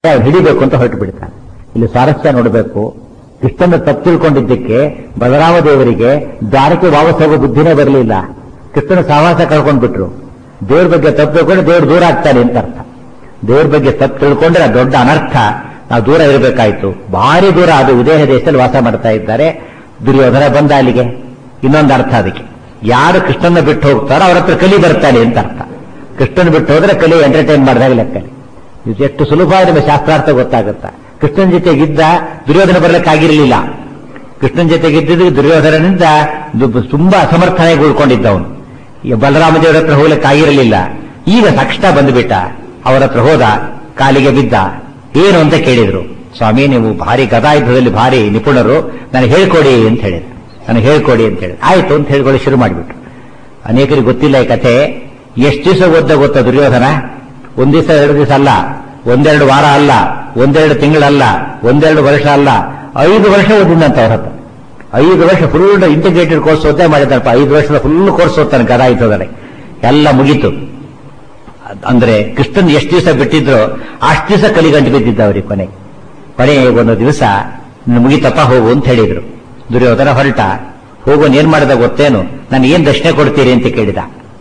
ಅವ್ನು ಹಿಡಿಬೇಕು ಅಂತ ಹೊರಟು ಬಿಡ್ತಾನೆ ಇಲ್ಲಿ ಸ್ವಾರಸ್ಯ ನೋಡಬೇಕು ಕೃಷ್ಣನ ತಪ್ಪು ತಿಳ್ಕೊಂಡಿದ್ದಕ್ಕೆ ಬಲರಾಮ ದೇವರಿಗೆ ದ್ವಾರಕ್ಕೆ ವಾಪಸ್ ಹೋಗೋ ಬುದ್ಧಿನೇ ಬರಲಿಲ್ಲ ಕೃಷ್ಣನ ಸಹವಾಸ ಕಳ್ಕೊಂಡ್ ಬಿಟ್ರು ದೇವ್ರ ಬಗ್ಗೆ ತಪ್ಪು ತಿಳ್ಕೊಂಡ್ರೆ ದೇವ್ರು ದೂರ ಆಗ್ತಾನೆ ಅಂತ ಅರ್ಥ ದೇವ್ರ ಬಗ್ಗೆ ತಪ್ಪು ತಿಳ್ಕೊಂಡ್ರೆ ಅದು ದೊಡ್ಡ ಅನರ್ಥ ನಾವು ದೂರ ಇರಬೇಕಾಯ್ತು ಭಾರಿ ದೂರ ಅದು ವಿದೇಹ ದೇಶದಲ್ಲಿ ವಾಸ ಮಾಡ್ತಾ ಇದ್ದಾರೆ ದುರ್ಯೋಧನ ಬಂದ ಅಲ್ಲಿಗೆ ಇನ್ನೊಂದು ಅರ್ಥ ಅದಕ್ಕೆ ಯಾರು ಕೃಷ್ಣನ ಬಿಟ್ಟು ಹೋಗ್ತಾರೋ ಅವ್ರ ಹತ್ರ ಕಲಿ ಬರ್ತಾನೆ ಅಂತ ಅರ್ಥ ಕೃಷ್ಣನ್ ಬಿಟ್ಟು ಹೋದ್ರೆ ಕಲಿ ಎಂಟರ್ಟೈನ್ ಮಾಡಿದಾಗ ಲೆಕ್ಕಲಿ ಇದು ಎಷ್ಟು ಸುಲಭ ನಿಮಗೆ ಶಾಸ್ತ್ರಾರ್ಥ ಗೊತ್ತಾಗುತ್ತಾ ಕೃಷ್ಣನ್ ಜೊತೆಗಿದ್ದ ದುರ್ಯೋಧನ ಬರ್ಲಿಕ್ಕಾಗಿರಲಿಲ್ಲ ಕೃಷ್ಣನ್ ಜೊತೆಗಿದ್ದಿದ್ದು ದುರ್ಯೋಧನನಿಂದ ದು- ತುಂಬಾ ಅಸಮರ್ಥನೆಗೆ ಉಳ್ಕೊಂಡಿದ್ದವನು ಈಗ ಬಲರಾಮ ದೇವರ ಹತ್ರ ಹೋಗ್ಲಿಕ್ಕಾಗಿರಲಿಲ್ಲ ಈಗ ತಕ್ಷಣ ಬಂದುಬಿಟ್ಟ ಅವರ ಹತ್ರ ಹೋದ ಕಾಲಿಗೆ ಬಿದ್ದ ಏನು ಅಂತ ಕೇಳಿದ್ರು ಸ್ವಾಮಿ ನೀವು ಭಾರಿ ಗದಾಯುದ್ಧದಲ್ಲಿ ಭಾರಿ ನಿಪುಣರು ನನಗೆ ಹೇಳ್ಕೊಡಿ ಅಂತ ಹೇಳಿದ್ರು ನನಗೆ ಹೇಳ್ಕೊಡಿ ಅಂತ ಹೇಳಿ ಆಯ್ತು ಅಂತ ಹೇಳ್ಕೊಳ್ಳಿ ಶುರು ಮಾಡಿಬಿಟ್ರು ಅನೇಕರಿಗೆ ಗೊತ್ತಿಲ್ಲ ಈ ಕಥೆ ಎಷ್ಟು ದಿವಸ ಓದ್ದ ಗೊತ್ತಾ ದುರ್ಯೋಧನ ಒಂದ್ ದಿವಸ ಎರಡು ದಿವಸ ಅಲ್ಲ ಒಂದೆರಡು ವಾರ ಅಲ್ಲ ಒಂದೆರಡು ತಿಂಗಳಲ್ಲ ಒಂದೆರಡು ವರ್ಷ ಅಲ್ಲ ಐದು ವರ್ಷ ಓದಿದಂತ ಅವ್ರ ಹತ್ರ ಐದು ವರ್ಷ ಫುಲ್ ಇಂಟಿಗ್ರೇಟೆಡ್ ಕೋರ್ಸ್ ಓದ್ದೇ ಮಾಡಿದಪ್ಪ ಐದು ವರ್ಷದ ಫುಲ್ ಕೋರ್ಸ್ ಓದ್ತಾನೆ ಗದಾಯುದ್ಧದಲ್ಲಿ ಎಲ್ಲ ಮುಗೀತು ಅದ್- ಅಂದ್ರೆ ಕೃಷ್ಣನ್ ಎಷ್ಟು ದಿವಸ ಬಿಟ್ಟಿದ್ರು ಅಷ್ಟು ದಿವಸ ಕಲಿಗಂಟು ಬಿದ್ದಿದ್ದ ಅವ್ರಿಗೆ ಕೊನೆ ಕೊನೆಗೆ ಒಂದು ದಿವಸ ನೀನು ಮುಗಿತಪ್ಪ ಹೋಗು ಅಂತ ಹೇಳಿದ್ರು ದುರ್ಯೋಧನ ಹೊರಟ ಹೋಗೋನ್ ಏನ್ ಮಾಡಿದ ಗೊತ್ತೇನು ನಾನು ಏನ್ ದಕ್ಷಿಣೆ ಕೊಡ್ತೀರಿ ಅಂತ ಕೇಳಿದ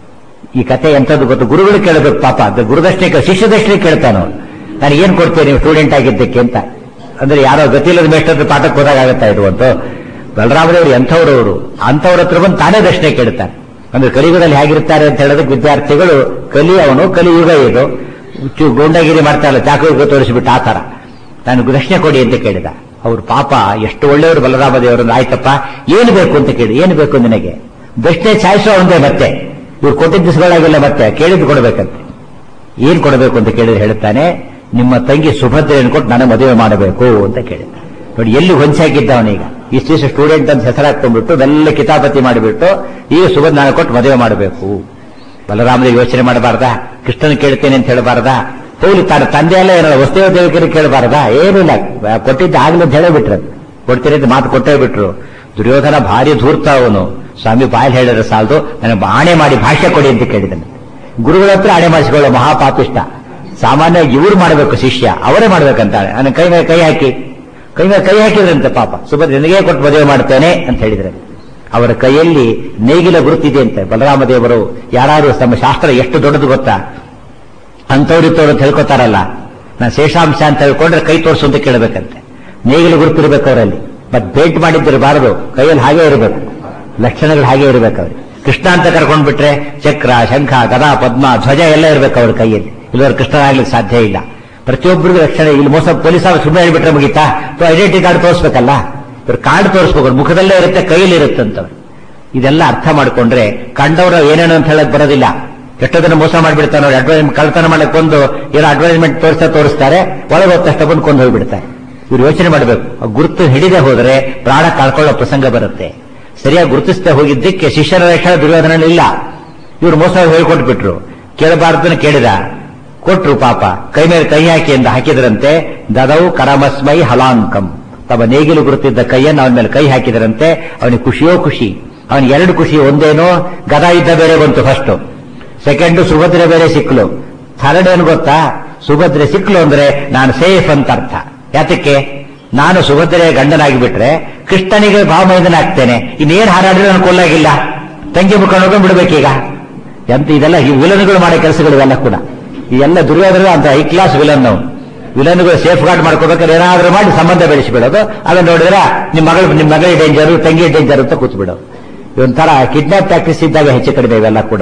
ಈ ಕತೆ ಎಂತದ್ದು ಗೊತ್ತು ಗುರುಗಳು ಕೇಳಬೇಕು ಪಾಪ ಅದು ಗುರುದಕ್ಷಿಣೆ ಕೇಳ- ಶಿಷ್ಯ ದಕ್ಷಿಣೆ ಕೇಳ್ತಾನು ನಾನು ಏನ್ ಕೊಡ್ತೀನಿ ನೀವು ಸ್ಟೂಡೆಂಟ್ ಆಗಿದ್ದಕ್ಕೆ ಅಂತ ಅಂದ್ರೆ ಯಾರೋ ಗತಿಯಿಲ್ಲದ ಮೇಷ್ಟದ ಪಾಠಕ್ಕೆ ಹೋದಾಗ ಆಗುತ್ತಾ ಇದು ಅಂತ ಬಲರಾಮದೇವರು ಎಂಥವ್ರು ಅವರು ಅಂಥವ್ರ ಹತ್ರ ಬಂದು ತಾನೇ ದಕ್ಷಿಣೆ ಕೇಳ್ತಾರೆ ಅಂದ್ರೆ ಕಲಿಯುಗದಲ್ಲಿ ಹೇಗಿರ್ತಾರೆ ಅಂತ ಹೇಳೋದಕ್ಕೆ ವಿದ್ಯಾರ್ಥಿಗಳು ಕಲಿ ಅವನು ಕಲಿಯುಗ ಇದು ಚು- ಗೂಂಡಾಗಿರಿ ಮಾಡ್ತಾರಲ್ಲ ಚಾಕು ತೋರಿಸಿಬಿಟ್ಟು ಆ ತರ ನಾನು ದಕ್ಷಿಣೆ ಕೊಡಿ ಅಂತ ಕೇಳಿದ ಅವ್ರು ಪಾಪ ಎಷ್ಟು ಒಳ್ಳೆಯವರು ಬಲರಾಮ ದೇವರು ಆಯ್ತಪ್ಪ ಏನು ಬೇಕು ಅಂತ ಕೇಳಿ ಏನು ಬೇಕು ನಿನಗೆ ದಕ್ಷಿಣೆ ಚಾಯಿಸೋ ಒಂದೇ ಮತ್ತೆ ಇವ್ರು ಕೊಟ್ಟಿದ್ದ ದಿವಸಗಳಾಗಿಲ್ಲ ಮತ್ತೆ ಕೇಳಿದ್ದು ಕೊಡಬೇಕಂತೆ ಏನ್ ಕೊಡಬೇಕು ಅಂತ ಕೇಳಿದ್ರೆ ಹೇಳ್ತಾನೆ ನಿಮ್ಮ ತಂಗಿ ಸುಭದ್ರೆಯನ್ನು ಕೊಟ್ಟು ನನಗೆ ಮದುವೆ ಮಾಡಬೇಕು ಅಂತ ಕೇಳಿದ ನೋಡಿ ಎಲ್ಲಿ ಹೊಂಚಾಕಿದ್ದ ಅವನೀಗ ಇಷ್ಟು ದಿವಸ ಸ್ಟೂಡೆಂಟ್ ಅಂತ ಹೆಸರಾಕೊಂಡ್ಬಿಟ್ಟು ಬೆಲ್ಲ ಕಿತಾಪತಿ ಮಾಡಿಬಿಟ್ಟು ಈಗ ಸುಭದ್ರ ನಾನು ಕೊಟ್ಟು ಮದುವೆ ಮಾಡಬೇಕು ಬಲರಾಮದ ಯೋಚನೆ ಮಾಡಬಾರ್ದಾ ಕೃಷ್ಣನ ಕೇಳ್ತೇನೆ ಅಂತ ಹೇಳಬಾರ್ದಾ ಹೋಗ್ಲಿ ತನ್ನ ತಂದೆ ಎಲ್ಲ ಏನಲ್ಲ ವಸ್ತುವ ದೇವಕರಿಗೆ ಕೇಳಬಾರ್ದಾ ಏನಿಲ್ಲ ಕೊಟ್ಟಿದ್ದ ಆಗ್ಲಿ ಅಂತ ಹೇಳಬಿಟ್ರು ಕೊಡ್ತೀನಿ ಅಂತ ಮಾತು ಕೊಟ್ಟೇ ಬಿಟ್ರು ದುರ್ಯೋಧನ ಭಾರಿ ಧೂರ್ತ ಅವನು ಸ್ವಾಮಿ ಬಾಯಲ್ಲಿ ಹೇಳಿದ್ರೆ ಸಾಲದು ನನಗೆ ಆಣೆ ಮಾಡಿ ಭಾಷೆ ಕೊಡಿ ಅಂತ ಕೇಳಿದನು ಗುರುಗಳ ಹತ್ರ ಆಣೆ ಮಾಡಿಸಿಕೊಳ್ಳೋ ಮಹಾಪಾಪಿಷ್ಟ ಸಾಮಾನ್ಯವಾಗಿ ಇವ್ರು ಮಾಡಬೇಕು ಶಿಷ್ಯ ಅವರೇ ಮಾಡ್ಬೇಕಂತ ನನ್ನ ಕೈ ಮೇಲೆ ಕೈ ಹಾಕಿ ಕೈ ಮೇಲೆ ಕೈ ಹಾಕಿದ್ರಂತೆ ಪಾಪ ಸುಭದ್ರ ನಿನಗೇ ಕೊಟ್ಟು ಮದುವೆ ಮಾಡ್ತೇನೆ ಅಂತ ಹೇಳಿದ್ರೆ ಅವರ ಕೈಯಲ್ಲಿ ನೇಗಿಲ ಗುರುತಿದೆ ಅಂತೆ ಬಲರಾಮ ದೇವರು ಯಾರು ತಮ್ಮ ಶಾಸ್ತ್ರ ಎಷ್ಟು ದೊಡ್ಡದು ಗೊತ್ತಾ ಅಂತವ್ರಿತ್ತವ್ರು ಅಂತ ಹೇಳ್ಕೊತಾರಲ್ಲ ನಾನು ಶೇಷಾಂಶ ಅಂತ ಹೇಳ್ಕೊಂಡ್ರೆ ಕೈ ತೋರಿಸು ಅಂತ ಕೇಳಬೇಕಂತೆ ನೇಗಿಲು ಗುರುತಿರ್ಬೇಕು ಅವರಲ್ಲಿ ಬಟ್ ಭೇಟ್ ಮಾಡಿದ್ದಿರಬಾರದು ಕೈಯಲ್ಲಿ ಹಾಗೆ ಇರಬೇಕು ಲಕ್ಷಣಗಳು ಹಾಗೆ ಇರಬೇಕು ಅವ್ರಿಗೆ ಕೃಷ್ಣ ಅಂತ ಕರ್ಕೊಂಡ್ ಬಿಟ್ರೆ ಚಕ್ರ ಶಂಖ ಗದಾ ಪದ್ಮ ಧ್ವಜ ಎಲ್ಲ ಇರಬೇಕು ಅವ್ರ ಕೈಯಲ್ಲಿ ಇಲ್ಲವ್ರು ಕೃಷ್ಣನಾಗ್ಲಿಕ್ಕೆ ಸಾಧ್ಯ ಇಲ್ಲ ಪ್ರತಿಯೊಬ್ಬರಿಗೂ ಲಕ್ಷಣ ಇಲ್ಲಿ ಮೋಸ ಪೊಲೀಸ್ ಸುಮ್ಮನೆ ಹೇಳ್ಬಿಟ್ರೆ ಮುಗಿತಾ ಐಡೆಂಟಿ ಕಾರ್ಡ್ ತೋರಿಸ್ಬೇಕಲ್ಲ ಇವ್ರು ಕಾರ್ಡ್ ತೋರಿಸ್ಬೇಕು ಅವ್ರ ಮುಖದಲ್ಲೇ ಇರುತ್ತೆ ಕೈಯಲ್ಲಿ ಇರುತ್ತೆ ಅಂತವ್ರು ಇದೆಲ್ಲ ಅರ್ಥ ಮಾಡ್ಕೊಂಡ್ರೆ ಕಂಡವರು ಏನೇನು ಅಂತ ಹೇಳಕ್ ಬರೋದಿಲ್ಲ ಎಷ್ಟೋ ಜನ ಮೋಸ ಮಾಡಿಬಿಡ್ತಾರೆ ನೋಡಿ ಅಡ್ವರ್ಟೈಸ್ಮೆಂಟ್ ಕಳ್ತನ ಮಾಡಕ್ ಒಂದು ಏನೋ ಅಡ್ವರ್ಟೈಸ್ಮೆಂಟ್ ತೋರಿಸ್ತಾ ತೋರಿಸ್ತಾರೆ ಒಳಗೆ ಹೋದ ತಕ್ಷಣ ಬಂದು ಕೊಂದು ಹೋಗ್ಬಿಡ್ತಾರೆ ಇವ್ರು ಯೋಚನೆ ಮಾಡಬೇಕು ಆ ಗುರುತು ಹಿಡಿದೇ ಹೋದ್ರೆ ಪ್ರಾಣ ಕಳ್ಕೊಳ್ಳೋ ಪ್ರಸಂಗ ಬರುತ್ತೆ ಸರಿಯಾಗಿ ಗುರುತಿಸದೆ ಹೋಗಿದ್ದಕ್ಕೆ ಶಿಷ್ಯರ ರಕ್ಷಣೆ ದುರ್ಯೋಧನ ಇಲ್ಲ ಇವ್ರು ಮೋಸ ಹೇಳ್ಕೊಟ್ಬಿಟ್ರು ಕೇಳಬಾರ್ದನ್ನ ಕೇಳಿದ ಕೊಟ್ರು ಪಾಪ ಕೈ ಮೇಲೆ ಕೈ ಹಾಕಿ ಎಂದು ಹಾಕಿದ್ರಂತೆ ದದವು ಕರಮಸ್ಮೈ ಹಲಾಂಕಂ ತಮ್ಮ ನೇಗಿಲು ಗುರುತಿದ್ದ ಕೈಯನ್ನು ಅವನ ಮೇಲೆ ಕೈ ಹಾಕಿದರಂತೆ ಅವನಿಗೆ ಖುಷಿಯೋ ಖುಷಿ ಅವನಿಗೆ ಎರಡು ಖುಷಿ ಒಂದೇನೋ ಗದಾ ಯುದ್ಧ ಬೇರೆ ಬಂತು ಫಸ್ಟ್ ಸೆಕೆಂಡ್ ಸುಭದ್ರೆ ಬೇರೆ ಸಿಕ್ಲು ಥರ್ಡ್ ಏನು ಗೊತ್ತಾ ಸುಭದ್ರೆ ಸಿಕ್ಲು ಅಂದ್ರೆ ನಾನು ಸೇಫ್ ಅಂತ ಅರ್ಥ ಯಾತಕ್ಕೆ ನಾನು ಸುಭದ್ರೆ ಗಂಡನಾಗಿ ಬಿಟ್ರೆ ಕೃಷ್ಣನಿಗೆ ಭಾವಮೈದನಾಗ್ತೇನೆ ಇನ್ನೇನ್ ಹಾರಾಡಿದ್ರೆ ನಾನು ಕೊಲ್ಲಾಗಿಲ್ಲ ತಂಗಿ ಮುಖ ನೋಡ್ಕೊಂಡು ಬಿಡ್ಬೇಕೀಗ ಎಂತ ಇದೆಲ್ಲ ಈ ವಿಲನ್ಗಳು ಮಾಡೋ ಕೆಲಸಗಳು ಇವೆಲ್ಲ ಕೂಡ ಇದೆಲ್ಲ ದುರ್ಯೋಧನ ಅಂತ ಹೈ ಕ್ಲಾಸ್ ವಿಲನ್ ನಾವು ವಿಲನ್ಗಳು ಸೇಫ್ ಗಾರ್ಡ್ ಮಾಡ್ಕೋಬೇಕಾದ್ರೆ ಏನಾದ್ರೂ ಮಾಡಿ ಸಂಬಂಧ ಬೆಳೆಸಿಬಿಡೋದು ಅದನ್ನ ನೋಡಿದ್ರೆ ನಿಮ್ಮ ಮಗಳು ನಿಮ್ಮ ಮಗಳಿಗೆ ಡೇಂಜರ್ ತಂಗಿ ಡೇಂಜರ್ ಅಂತ ಕೂತ್ಬಿಡೋದು ಇದೊಂಥರ ಕಿಡ್ನಾಪ್ ಪ್ರಾಕ್ಟೀಸ್ ಇದ್ದಾಗ ಹೆಚ್ಚು ಕಡಿಮೆ ಇವೆಲ್ಲ ಕೂಡ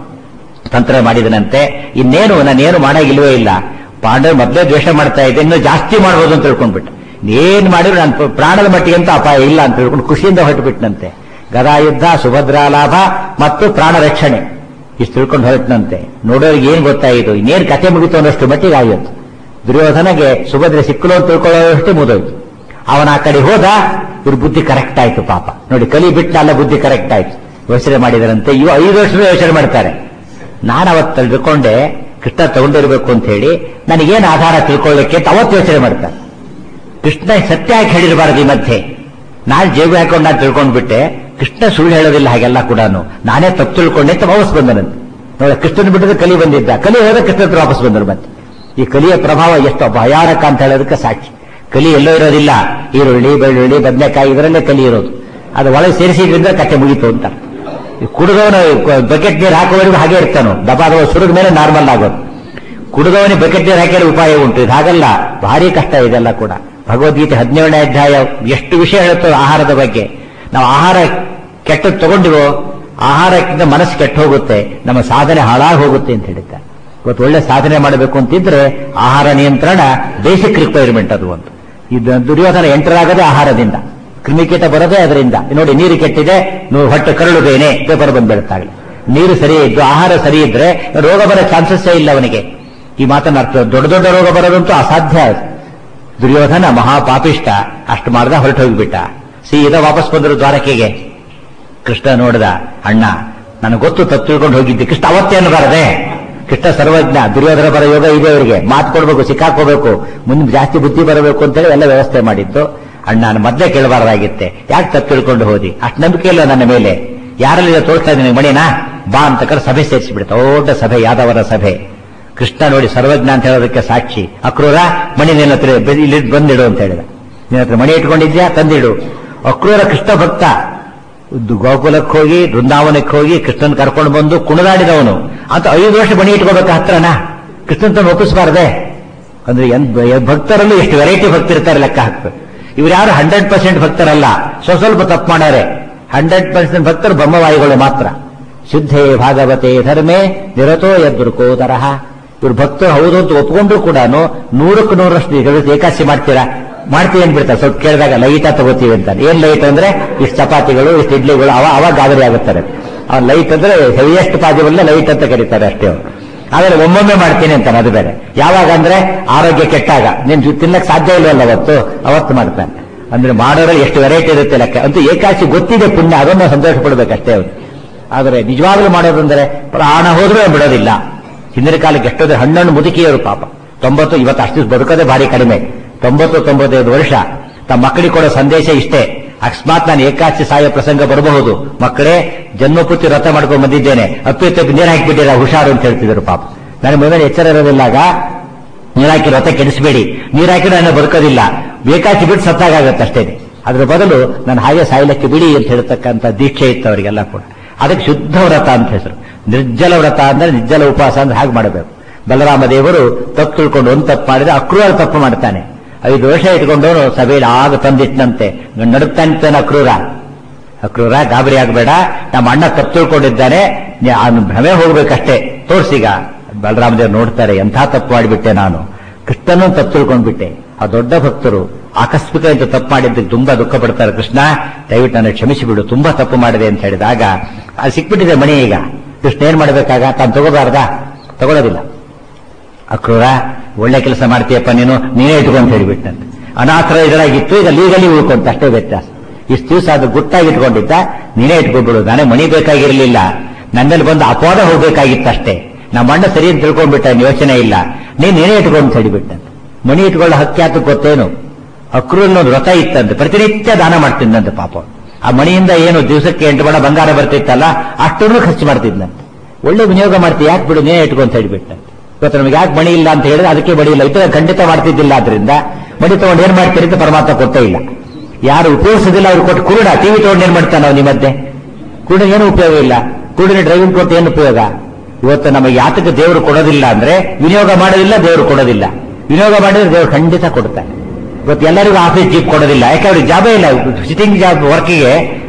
ತಂತ್ರ ಮಾಡಿದನಂತೆ ಇನ್ನೇನು ನಾನೇನು ಮಾಡಾಗಿಲ್ವೇ ಇಲ್ಲ ಪಾಂಡವ ಮೊದಲೇ ದ್ವೇಷ ಮಾಡ್ತಾ ಇದ್ದೆ ಇನ್ನು ಜಾಸ್ತಿ ಮಾಡ್ಬೋದು ಅಂತ ತಿಳ್ಕೊಂಡ್ಬಿಟ್ಟು ಏನ್ ಮಾಡಿದ್ರು ನಾನು ಪ್ರಾಣದ ಮಟ್ಟಿಗೆ ಅಂತ ಅಪಾಯ ಇಲ್ಲ ಅಂತ ತಿಳ್ಕೊಂಡು ಖುಷಿಯಿಂದ ಹೊರಟುಬಿಟ್ನಂತೆ ಗದಾ ಯುದ್ಧ ಸುಭದ್ರಾ ಲಾಭ ಮತ್ತು ಪ್ರಾಣ ರಕ್ಷಣೆ ಇಷ್ಟು ತಿಳ್ಕೊಂಡು ಹೊರಟನಂತೆ ನೋಡೋರಿಗೆ ಏನ್ ಗೊತ್ತಾಯಿತು ಇನ್ನೇನ್ ಕತೆ ಮುಗಿತು ಅನ್ನೋಷ್ಟು ಮಟ್ಟಿಗೆ ಆಗುತ್ತೆ ದುರ್ಯೋಧನಗೆ ಸುಭದ್ರೆ ಸಿಕ್ಕಲು ಅಂತ ತಿಳ್ಕೊಳ್ಳೋಷ್ಟು ಮುಗಿದೋಯ್ತು ಅವನ ಆ ಕಡೆ ಹೋದ ಇವ್ರ ಬುದ್ಧಿ ಕರೆಕ್ಟ್ ಆಯ್ತು ಪಾಪ ನೋಡಿ ಕಲಿ ಬಿಟ್ಟು ಅಲ್ಲ ಬುದ್ಧಿ ಕರೆಕ್ಟ್ ಆಯ್ತು ಯೋಚನೆ ಮಾಡಿದರಂತೆ ಇವು ಐದು ವರ್ಷದ ಯೋಚನೆ ಮಾಡ್ತಾರೆ ನಾನು ಅವತ್ತು ತಿಳ್ಕೊಂಡೆ ಕೃಷ್ಣ ತಗೊಂಡಿರ್ಬೇಕು ಅಂತ ಹೇಳಿ ನನಗೇನು ಆಧಾರ ತಿಳ್ಕೊಳ್ಳಿಕ್ಕೆ ಅಂತ ಅವತ್ತು ಯೋಚನೆ ಮಾಡ್ತಾರೆ ಕೃಷ್ಣ ಸತ್ಯ ಯಾಕೆ ಹೇಳಿರಬಾರದು ಈ ಮಧ್ಯೆ ನಾನು ಜೇಬು ಹಾಕೊಂಡು ನಾನು ತಿಳ್ಕೊಂಡ್ಬಿಟ್ಟೆ ಕೃಷ್ಣ ಸುಳ್ಳು ಹೇಳೋದಿಲ್ಲ ಹಾಗೆಲ್ಲ ಕೂಡ ನಾನೇ ತಪ್ಪು ತಿಳ್ಕೊಂಡೆ ಅಂತ ವಾಪಸ್ ಬಂದನಂತೆ ನೋಡ ಕೃಷ್ಣನ್ ಬಿಟ್ಟರೆ ಕಲಿ ಬಂದಿದ್ದ ಕಲಿ ಹೋದ ಕೃಷ್ಣ ಹತ್ರ ವಾಪಸ್ ಬಂದರು ಮತ್ತೆ ಈ ಕಲಿಯ ಪ್ರಭಾವ ಎಷ್ಟು ಭಯಾನಕ ಅಂತ ಹೇಳೋದಕ್ಕೆ ಸಾಕ್ಷಿ ಕಲಿ ಎಲ್ಲೋ ಇರೋದಿಲ್ಲ ಈರುಳ್ಳಿ ಬೆಳ್ಳುಳ್ಳಿ ಬದನೆಕಾಯಿ ಇದರಲ್ಲೇ ಕಲಿ ಇರೋದು ಅದು ಒಳಗೆ ಸೇರಿಸಿದ್ರಿಂದ ಕತೆ ಮುಗೀತು ಅಂತ ಕುಡಿದವನು ಬಕೆಟ್ ನೀರು ಹಾಕುವವರೆಗೂ ಹಾಗೆ ಇರ್ತಾನು ದಪ ಅಥವಾ ಸುರಿದ ಮೇಲೆ ನಾರ್ಮಲ್ ಆಗೋದು ಕುಡಿದವನಿಗೆ ಬಕೆಟ್ ನೀರು ಹಾಕಿದ್ರೆ ಉಪಾಯ ಉಂಟು ಇದು ಹಾಗಲ್ಲ ಭಾರಿ ಕಷ್ಟ ಇದೆಲ್ಲ ಕೂಡ ಭಗವದ್ಗೀತೆ ಹದಿನೇಳನೇ ಅಧ್ಯಾಯ ಎಷ್ಟು ವಿಷಯ ಹೇಳುತ್ತೋ ಆಹಾರದ ಬಗ್ಗೆ ನಾವು ಆಹಾರ ಕೆಟ್ಟದ್ದು ತಗೊಂಡಿವೋ ಆಹಾರಕ್ಕಿಂತ ಮನಸ್ಸು ಕೆಟ್ಟ ಹೋಗುತ್ತೆ ನಮ್ಮ ಸಾಧನೆ ಹಾಳಾಗಿ ಹೋಗುತ್ತೆ ಅಂತ ಹೇಳಿದ್ದಾರೆ ಇವತ್ತು ಒಳ್ಳೆ ಸಾಧನೆ ಮಾಡಬೇಕು ಅಂತಿದ್ರೆ ಆಹಾರ ನಿಯಂತ್ರಣ ಬೇಸಿಕ್ ರಿಕ್ವೈರ್ಮೆಂಟ್ ಅದು ಒಂದು ಇದು ದುರ್ಯೋಧನ ಎಂಟರಾಗದೆ ಆಹಾರದಿಂದ ಕ್ರಿಮಿಕೀಟ ಬರೋದೇ ಅದರಿಂದ ನೋಡಿ ನೀರು ಕೆಟ್ಟಿದೆ ನೀವು ಹೊಟ್ಟೆ ಕರಳುಬೇನೆ ಪೇಪರ್ ಬಂದು ಬೀಳುತ್ತಾಗಲಿ ನೀರು ಸರಿ ಇದ್ದು ಆಹಾರ ಸರಿ ಇದ್ರೆ ರೋಗ ಬರೋ ಚಾನ್ಸಸ್ಸೇ ಇಲ್ಲ ಅವನಿಗೆ ಈ ಮಾತನ್ನ ಅರ್ಥ ದೊಡ್ಡ ದೊಡ್ಡ ರೋಗ ಬರೋದಂತೂ ಅಸಾಧ್ಯ ಅದು. ದುರ್ಯೋಧನ ಮಹಾಪಾಪಿಷ್ಟ ಅಷ್ಟು ಮಾಡ್ದ ಹೊರಟು ಹೋಗಿಬಿಟ್ಟ ಸೀದಾ ವಾಪಸ್ ಬಂದರು ದ್ವಾರಕೆಗೆ ಕೃಷ್ಣ ನೋಡ್ದ ಅಣ್ಣ ನನಗೆ ಗೊತ್ತು ತಪ್ಪು ತಿಳ್ಕೊಂಡು ಹೋಗಿದ್ದೆ ಕೃಷ್ಣ ಅವತ್ತೇನು ಬರದೆ ಕೃಷ್ಣ ಸರ್ವಜ್ಞ ದುರ್ಯೋಧನ ಬರ ಯೋಗ ಇದೆ ಅವರಿಗೆ ಮಾತು ಕೊಡ್ಬೇಕು ಸಿಕ್ಕಾಕೋಬೇಕು ಮುಂದೆ ಜಾಸ್ತಿ ಬುದ್ಧಿ ಬರಬೇಕು ಅಂತೇಳಿ ಎಲ್ಲ ವ್ಯವಸ್ಥೆ ಮಾಡಿದ್ದು ಅಣ್ಣ ನಾನು ಮೊದಲೇ ಕೇಳಬಾರ್ದಾಗಿತ್ತೆ ಯಾಕೆ ತಪ್ಪು ತಿಳ್ಕೊಂಡು ಹೋದಿ ಅಷ್ಟು ನಂಬಿಕೆ ಇಲ್ಲ ನನ್ನ ಮೇಲೆ ಯಾರಲ್ಲಿ ತೋರಿಸ್ತಾ ಇದ್ದೀನಿ ಮಣಿನಾ ಬಾ ಅಂತ ಕರೆ ಸಭೆ ಸೇರಿಸಿಬಿಡ್ತ ದೊಡ್ಡ ಸಭೆ ಯಾದವರ ಸಭೆ ಕೃಷ್ಣ ನೋಡಿ ಸರ್ವಜ್ಞ ಅಂತ ಹೇಳೋದಕ್ಕೆ ಸಾಕ್ಷಿ ಅಕ್ರೂರ ಮಣಿ ನಿನ್ನ ಹತ್ರ ಬೆ- ಇಲ್ಲಿ ಬಂದಿಡು ಅಂತ ಹೇಳಿದ ನಿನ್ನ ಹತ್ರ ಮಣಿ ಇಟ್ಕೊಂಡಿದ್ಯಾ ತಂದಿಡು ಅಕ್ರೂರ ಕೃಷ್ಣ ಭಕ್ತ ಉದ್ದು ಗೋಕುಲಕ್ಕೆ ಹೋಗಿ ಬೃಂದಾವನಕ್ಕೆ ಹೋಗಿ ಕೃಷ್ಣನ್ ಕರ್ಕೊಂಡು ಬಂದು ಕುಣಿದಾಡಿದವನು ಅಂತ ಐದು ವರ್ಷ ಮಣಿ ಇಟ್ಕೋಬೇಕು ಹತ್ರನ ಕೃಷ್ಣನ್ ತಂದು ಒಪ್ಪಿಸಬಾರ್ದೆ ಅಂದ್ರೆ ಎನ್- ಎ- ಭಕ್ತರಲ್ಲೂ ಎಷ್ಟು ವೆರೈಟಿ ಭಕ್ತಿರ್ತಾರೆ ಲೆಕ್ಕ ಹಾಕ್ಬೇಕು ಇವ್ರು ಯಾರು ಹಂಡ್ರೆಡ್ ಪರ್ಸೆಂಟ್ ಭಕ್ತರಲ್ಲ ಸ್ವಲ್ಪ ಸ್ವಲ್ಪ ತಪ್ಪು ಮಾಡ್ಯಾರೆ ಹಂಡ್ರೆಡ್ ಪರ್ಸೆಂಟ್ ಭಕ್ತರು ಬ್ರಹ್ಮವಾಯುಗಳು ಮಾತ್ರ ಶುದ್ಧೇ ಭಾಗವತೆ ಧರ್ಮೇ ನಿರತೋ ಯದ್ರುಕೋ ತರಹ ಇವ್ರು ಭಕ್ತರು ಹೌದು ಅಂತ ಒಪ್ಕೊಂಡ್ರು ಕೂಡ ನೂರಕ್ಕೆ ನೂರಷ್ಟು ಈಗ ಏಕಾಸಿ ಮಾಡ್ತೀರಾ ಮಾಡ್ತೀವಿ ಅಂದ್ಬಿಡ್ತಾರೆ ಸ್ವಲ್ಪ ಕೇಳಿದಾಗ ಲೈಟ ತಗೋತೀವಿ ಅಂತಾರೆ ಏನ್ ಲೈಟ್ ಅಂದ್ರೆ ಇಷ್ಟು ಚಪಾತಿಗಳು ಇಷ್ಟು ಇಡ್ಲಿಗಳು ಅವ ಅವಾಗ ಗಾಬರಿ ಆಗುತ್ತಾರೆ ಅವ್ರ ಲೈಟ್ ಅಂದ್ರೆ ಹೆವಿಯೆಸ್ಟ್ ಪಾಸಿಬಲ್ ಲೈಟ್ ಅಂತ ಕರೀತಾರೆ ಅಷ್ಟೇ ಅವ್ರು. ಆದ್ರೆ ಒಮ್ಮೊಮ್ಮೆ ಮಾಡ್ತೀನಿ ಅಂತಾನೆ ಅದು ಬೇರೆ ಯಾವಾಗ ಅಂದ್ರೆ ಆರೋಗ್ಯ ಕೆಟ್ಟಾಗ ನೀನ್ ಜೊ- ತಿನ್ನಕ್ ಸಾಧ್ಯ ಇಲ್ವಲ್ಲ ಅವತ್ತು ಅವತ್ತು ಮಾಡ್ತಾನೆ ಅಂದ್ರೆ ಮಾಡೋರಲ್ಲಿ ಎಷ್ಟು ವೆರೈಟಿ ಇರುತ್ತೆ ಲೆಕ್ಕ ಅಂತೂ ಏಕಾಸಿ ಗೊತ್ತಿದೆ ಪುಣ್ಯ ಅದನ್ನ ಸಂತೋಷ ಪಡ್ಬೇಕಷ್ಟೇ ಅವ್ರು ಆದರೆ ನಿಜವಾಗ್ಲೂ ಮಾಡೋದಂದ್ರೆ ಪ್ರಾಣ ಹೋದ್ರೂ ಬಿಡೋದಿಲ್ಲ ಹಿಂದಿನ ಕಾಲಕ್ಕೆ ಎಷ್ಟೋದ್ರೆ ಹಣ್ಣಣ್ಣು ಮುದುಕಿಯರು ಪಾಪ ತೊಂಬತ್ತು ಇವತ್ತು ಅಷ್ಟು ಬದುಕೋದೇ ಭಾರಿ ಕಡಿಮೆ ತೊಂಬತ್ತು ತೊಂಬತ್ತೈದು ವರ್ಷ ತಮ್ಮ ಮಕ್ಕಳಿಗೆ ಕೊಡೋ ಸಂದೇಶ ಇಷ್ಟೇ ಅಕಸ್ಮಾತ್ ನಾನು ಏಕಾಚಿ ಸಾಯೋ ಪ್ರಸಂಗ ಬರಬಹುದು ಮಕ್ಕಳೇ ಜನ್ಮಪೂರ್ತಿ ವ್ರತ ಮಾಡ್ಕೊಂಡು ಬಂದಿದ್ದೇನೆ ಅಪ್ಪಿ ತಪ್ಪಿ ನೀರು ಹಾಕಿಬಿಟ್ಟಿರ ಹುಷಾರು ಅಂತ ಹೇಳ್ತಿದ್ರು ಪಾಪ ನನಗೆ ಮೊದಲು ಎಚ್ಚರ ಇರೋದಿಲ್ಲಾಗ ನೀರ್ ಹಾಕಿ ವ್ರತ ಕೆಡಿಸಬೇಡಿ ನೀರ್ ಹಾಕಿದ್ರೆ ನಾನು ಬದುಕೋದಿಲ್ಲ ಬೇಕಾಚಿ ಬಿಟ್ಟು ಸತ್ತಾಗತ್ತೆ ಅಷ್ಟೇ ಅದ್ರ ಬದಲು ನಾನು ಹಾಗೆ ಸಾಯ್ಲಕ್ಕೆ ಬಿಡಿ ಅಂತ ಹೇಳ್ತಕ್ಕಂಥ ದೀಕ್ಷೆ ಇತ್ತು ಅವರಿಗೆಲ್ಲ ಕೂಡ ಅದಕ್ಕೆ ಶುದ್ಧ ವ್ರತ ಅಂತ ಹೆಸರು ನಿರ್ಜಲ ವ್ರತ ಅಂದ್ರೆ ನಿರ್ಜಲ ಉಪವಾಸ ಅಂದ್ರೆ ಹಾಗೆ ಮಾಡಬೇಕು ಬಲರಾಮ ದೇವರು ತಪ್ಪು ತಿಳ್ಕೊಂಡು ಒಂದು ತಪ್ಪು ಮಾಡಿದ್ರೆ ಅಕ್ರೂರ ತಪ್ಪು ಮಾಡ್ತಾನೆ ಐದು ವರ್ಷ ಇಟ್ಕೊಂಡವನು ಸಭೆಯಲ್ಲಿ ಆಗ ತಂದಿಟ್ಟನಂತೆ ನಡುತ್ತಾನೆ ಅಕ್ರೂರ ಅಕ್ರೂರ ಗಾಬರಿ ಆಗಬೇಡ ನಮ್ಮ ಅಣ್ಣ ತಪ್ಪು ತಿಳ್ಕೊಂಡಿದ್ದಾನೆ ನೀ ಅವ್ನು ಭ್ರಮೆ ಹೋಗ್ಬೇಕಷ್ಟೇ ತೋರ್ಸಿಗ ಬಲರಾಮದೇವ್ ನೋಡ್ತಾರೆ ಎಂಥ ತಪ್ಪು ಮಾಡಿಬಿಟ್ಟೆ ನಾನು ಕೃಷ್ಣನೂ ತಪ್ಪು ತಿಳ್ಕೊಂಡ್ಬಿಟ್ಟೆ ಆ ದೊಡ್ಡ ಭಕ್ತರು ಆಕಸ್ಮಿಕ ಅಂತ ತಪ್ಪು ಮಾಡಿದ್ದಕ್ಕೆ ತುಂಬಾ ದುಃಖ ಪಡ್ತಾರೆ ಕೃಷ್ಣ ದಯವಿಟ್ಟು ನನ್ನ ಕ್ಷಮಿಸಿಬಿಡು ತುಂಬಾ ತಪ್ಪು ಮಾಡಿದೆ ಅಂತ ಹೇಳಿದಾಗ ಅದು ಸಿಕ್ಬಿಟ್ಟಿದೆ ಮಣಿ ಈಗ ಕೃಷ್ಣ ಏನ್ ಮಾಡ್ಬೇಕಾಗ ತಾನು ತಗೋಬಾರ್ದಾ ತಗೊಳ್ಳೋದಿಲ್ಲ ಅಕ್ರೂರ ಒಳ್ಳೆ ಕೆಲಸ ಮಾಡ್ತೀಯಪ್ಪ ನೀನು ನೀನೇ ಇಟ್ಕೊ ಅಂತ ಹೇಳಿಬಿಟ್ಟಂತೆ ಅನಾಥರ ಇದರಾಗಿತ್ತು ಈಗ ಲೀಗಲಿ ಉಳ್ಕೊಂತ ಅಷ್ಟೇ ವ್ಯತ್ಯಾಸ ಇಷ್ಟು ದಿವಸ ಅದು ಗುಟ್ಟಾಗಿ ಇಟ್ಕೊಂಡಿದ್ದ ನೀನೇ ಇಟ್ಕೊಂಡ್ಬಿಡು ನಾನೇ ಮಣಿ ಬೇಕಾಗಿರಲಿಲ್ಲ ನನ್ನಲ್ಲಿ ಬಂದು ಅಪವಾದ ಹೋಗ್ಬೇಕಾಗಿತ್ತು ಅಷ್ಟೇ ನಮ್ಮ ಅಣ್ಣ ಸರಿ ಅಂತ ತಿಳ್ಕೊಂಡ್ಬಿಟ್ಟ ಇನ್ನು ಯೋಚನೆ ಇಲ್ಲ ನೀನ್ ನೀನೇ ಇಟ್ಕೊಂಡು ಅಂತ ಹೇಳಿಬಿಟ್ಟಂತೆ ಮಣಿ ಇಟ್ಕೊಳ್ಳೋ ಹಕ್ಕಿ ಆತ ಗೊತ್ತೇನು ಅಕ್ರೂರಲ್ಲಿ ಒಂದು ವ್ರತ ಇತ್ತಂತೆ ಪ್ರತಿನಿತ್ಯ ದಾನ ಮಾಡ್ತಿದ್ದಂತೆ ಪಾಪ ಆ ಮಣಿಯಿಂದ ಏನು ದಿವಸಕ್ಕೆ ಎಂಟು ಬಣ ಬಂಗಾರ ಬರ್ತಿತ್ತಲ್ಲ ಅಷ್ಟನ್ನು ಖರ್ಚು ಮಾಡ್ತಿದ್ದಂತೆ ಒಳ್ಳೆ ವಿನಿಯೋಗ ಮಾಡ್ತೀವಿ ಯಾಕೆ ಬಿಡು ನೀನೇ ಇಟ್ಕೊ ಅಂತ ಹೇಳಿಬಿಟ್ಟಂತೆ ಇವತ್ತು ನಮಗೆ ಯಾಕೆ ಮಣಿ ಇಲ್ಲ ಅಂತ ಹೇಳಿದ್ರೆ ಅದಕ್ಕೆ ಮಣಿ ಇಲ್ಲ ಇತರ ಖಂಡಿತ ಮಾಡ್ತಿದ್ದಿಲ್ಲ ಆದ್ರಿಂದ ಮಣಿ ತಗೊಂಡು ಏನ್ ಮಾಡ್ತೀರಿ ಅಂತ ಪರಮಾತ್ಮ ಕೊಟ್ಟೇ ಇಲ್ಲ ಯಾರು ಉಪಯೋಗಿಸೋದಿಲ್ಲ ಅವ್ರು ಕೊಟ್ಟು ಕುರುಡ ಟಿವಿ ತಗೊಂಡು ಏನ್ ಮಾಡ್ತಾನೆ ನಾವು ನಿಮ್ಮ ಮಧ್ಯೆ ಕುರುಡ ಏನು ಉಪಯೋಗ ಇಲ್ಲ ಕುರುಡಿನ ಡ್ರೈವಿಂಗ್ ಕೊಟ್ಟು ಏನು ಉಪಯೋಗ ಇವತ್ತು ನಮಗೆ ಯಾತಕ್ಕೆ ದೇವರು ಕೊಡೋದಿಲ್ಲ ಅಂದ್ರೆ ವಿನಿಯೋಗ ಮಾಡೋದಿಲ್ಲ ದೇವರು ಕೊಡೋದಿಲ್ಲ ವಿನಿಯೋಗ ಮಾಡಿದ್ರೆ ದೇವರು ಖಂಡಿತ ಕೊಡ್ತಾನೆ ಇವತ್ತು ಎಲ್ಲರಿಗೂ ಆಫೀಸ್ ಜೀಪ್ ಕೊಡೋದಿಲ್ಲ ಯಾಕೆ ಅವ್ರಿಗೆ ಜಾಬೇ ಇಲ್ಲ ಸಿಟಿಂಗ್ ಜಾಬ್ ವರ್ಕಿಗೆ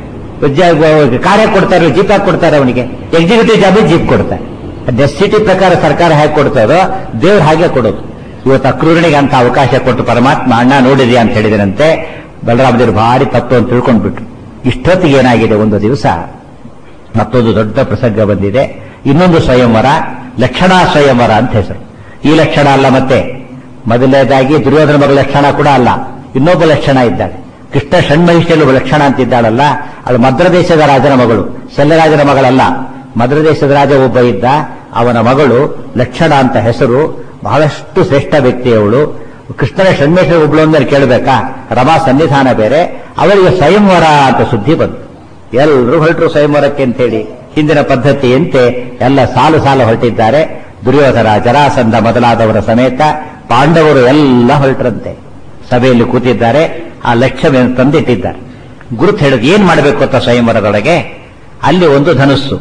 ಕಾರ್ಯ ಕೊಡ್ತಾರೆ ಜೀಪ್ ಹಾಕಿ ಕೊಡ್ತಾರೆ ಅವನಿಗೆ ಎಕ್ಸಿಕ್ಯೂಟಿವ್ ಜಾಬ್ ಜೀಪ್ ಕೊಡ್ತಾರೆ ನೆಸಿಟಿ ಪ್ರಕಾರ ಸರ್ಕಾರ ಹೇಗೆ ಕೊಡ್ತಾರೋ ದೇವ್ರು ಹಾಗೆ ಕೊಡೋದು ಇವತ್ತು ಅಕ್ರೂರಣಿಗೆ ಅಂತ ಅವಕಾಶ ಕೊಟ್ಟು ಪರಮಾತ್ಮ ಅಣ್ಣ ನೋಡಿದ್ಯಾ ಅಂತ ಹೇಳಿದರಂತೆ ಬಲರಾಮದೇವರು ಭಾರಿ ತಪ್ಪು ಅಂತ ತಿಳ್ಕೊಂಡ್ಬಿಟ್ರು ಇಷ್ಟೊತ್ತಿಗೆ ಏನಾಗಿದೆ ಒಂದು ದಿವಸ ಮತ್ತೊಂದು ದೊಡ್ಡ ಪ್ರಸಂಗ ಬಂದಿದೆ ಇನ್ನೊಂದು ಸ್ವಯಂವರ ಲಕ್ಷಣಾ ಸ್ವಯಂವರ ಅಂತ ಹೆಸರು ಈ ಲಕ್ಷಣ ಅಲ್ಲ ಮತ್ತೆ ಮೊದಲನೇದಾಗಿ ದುರ್ಯೋಧನ ಮಗಳ ಲಕ್ಷಣ ಕೂಡ ಅಲ್ಲ ಇನ್ನೊಬ್ಬ ಲಕ್ಷಣ ಇದ್ದಾಳೆ ಕೃಷ್ಣ ಷಣ್ಮಹಿಷಿಯಲ್ಲಿ ಒಬ್ಬ ಲಕ್ಷಣ ಅಂತ ಇದ್ದಾಳಲ್ಲ ಅವಳು ಮದ್ರದೇಶದ ರಾಜನ ಮಗಳು ಶಲ್ಯರಾಜನ ಮಗಳಲ್ಲ ಮದ್ರದೇಶದ ರಾಜ ಒಬ್ಬ ಇದ್ದ ಅವನ ಮಗಳು ಲಕ್ಷಣ ಅಂತ ಹೆಸರು ಬಹಳಷ್ಟು ಶ್ರೇಷ್ಠ ವ್ಯಕ್ತಿ ಅವಳು ಕೃಷ್ಣನ ಷಣ್ಮೇಶ್ವರ ಒಬ್ಳು ಅಂದ್ರೆ ಕೇಳಬೇಕಾ ರಮಾ ಸನ್ನಿಧಾನ ಬೇರೆ ಅವರಿಗೆ ಸ್ವಯಂವರ ಅಂತ ಸುದ್ದಿ ಬಂತು ಎಲ್ಲರೂ ಹೊರಟರು ಸ್ವಯಂವರಕ್ಕೆ ಅಂತೇಳಿ ಹಿಂದಿನ ಪದ್ಧತಿಯಂತೆ ಎಲ್ಲ ಸಾಲು ಸಾಲು ಹೊರಟಿದ್ದಾರೆ ದುರ್ಯೋಧನ ಜರಾಸಂಧ ಮೊದಲಾದವರ ಸಮೇತ ಪಾಂಡವರು ಎಲ್ಲ ಹೊರಟ್ರಂತೆ ಸಭೆಯಲ್ಲಿ ಕೂತಿದ್ದಾರೆ ಆ ಲಕ್ಷ್ಯವನ್ನು ತಂದಿಟ್ಟಿದ್ದಾರೆ ಗುರುತು ಹೇಳಿದ್ ಏನ್ ಮಾಡಬೇಕು ಅಂತ ಸ್ವಯಂವರದೊಳಗೆ ಅಲ್ಲಿ ಒಂದು ಧನುಸ್ಸು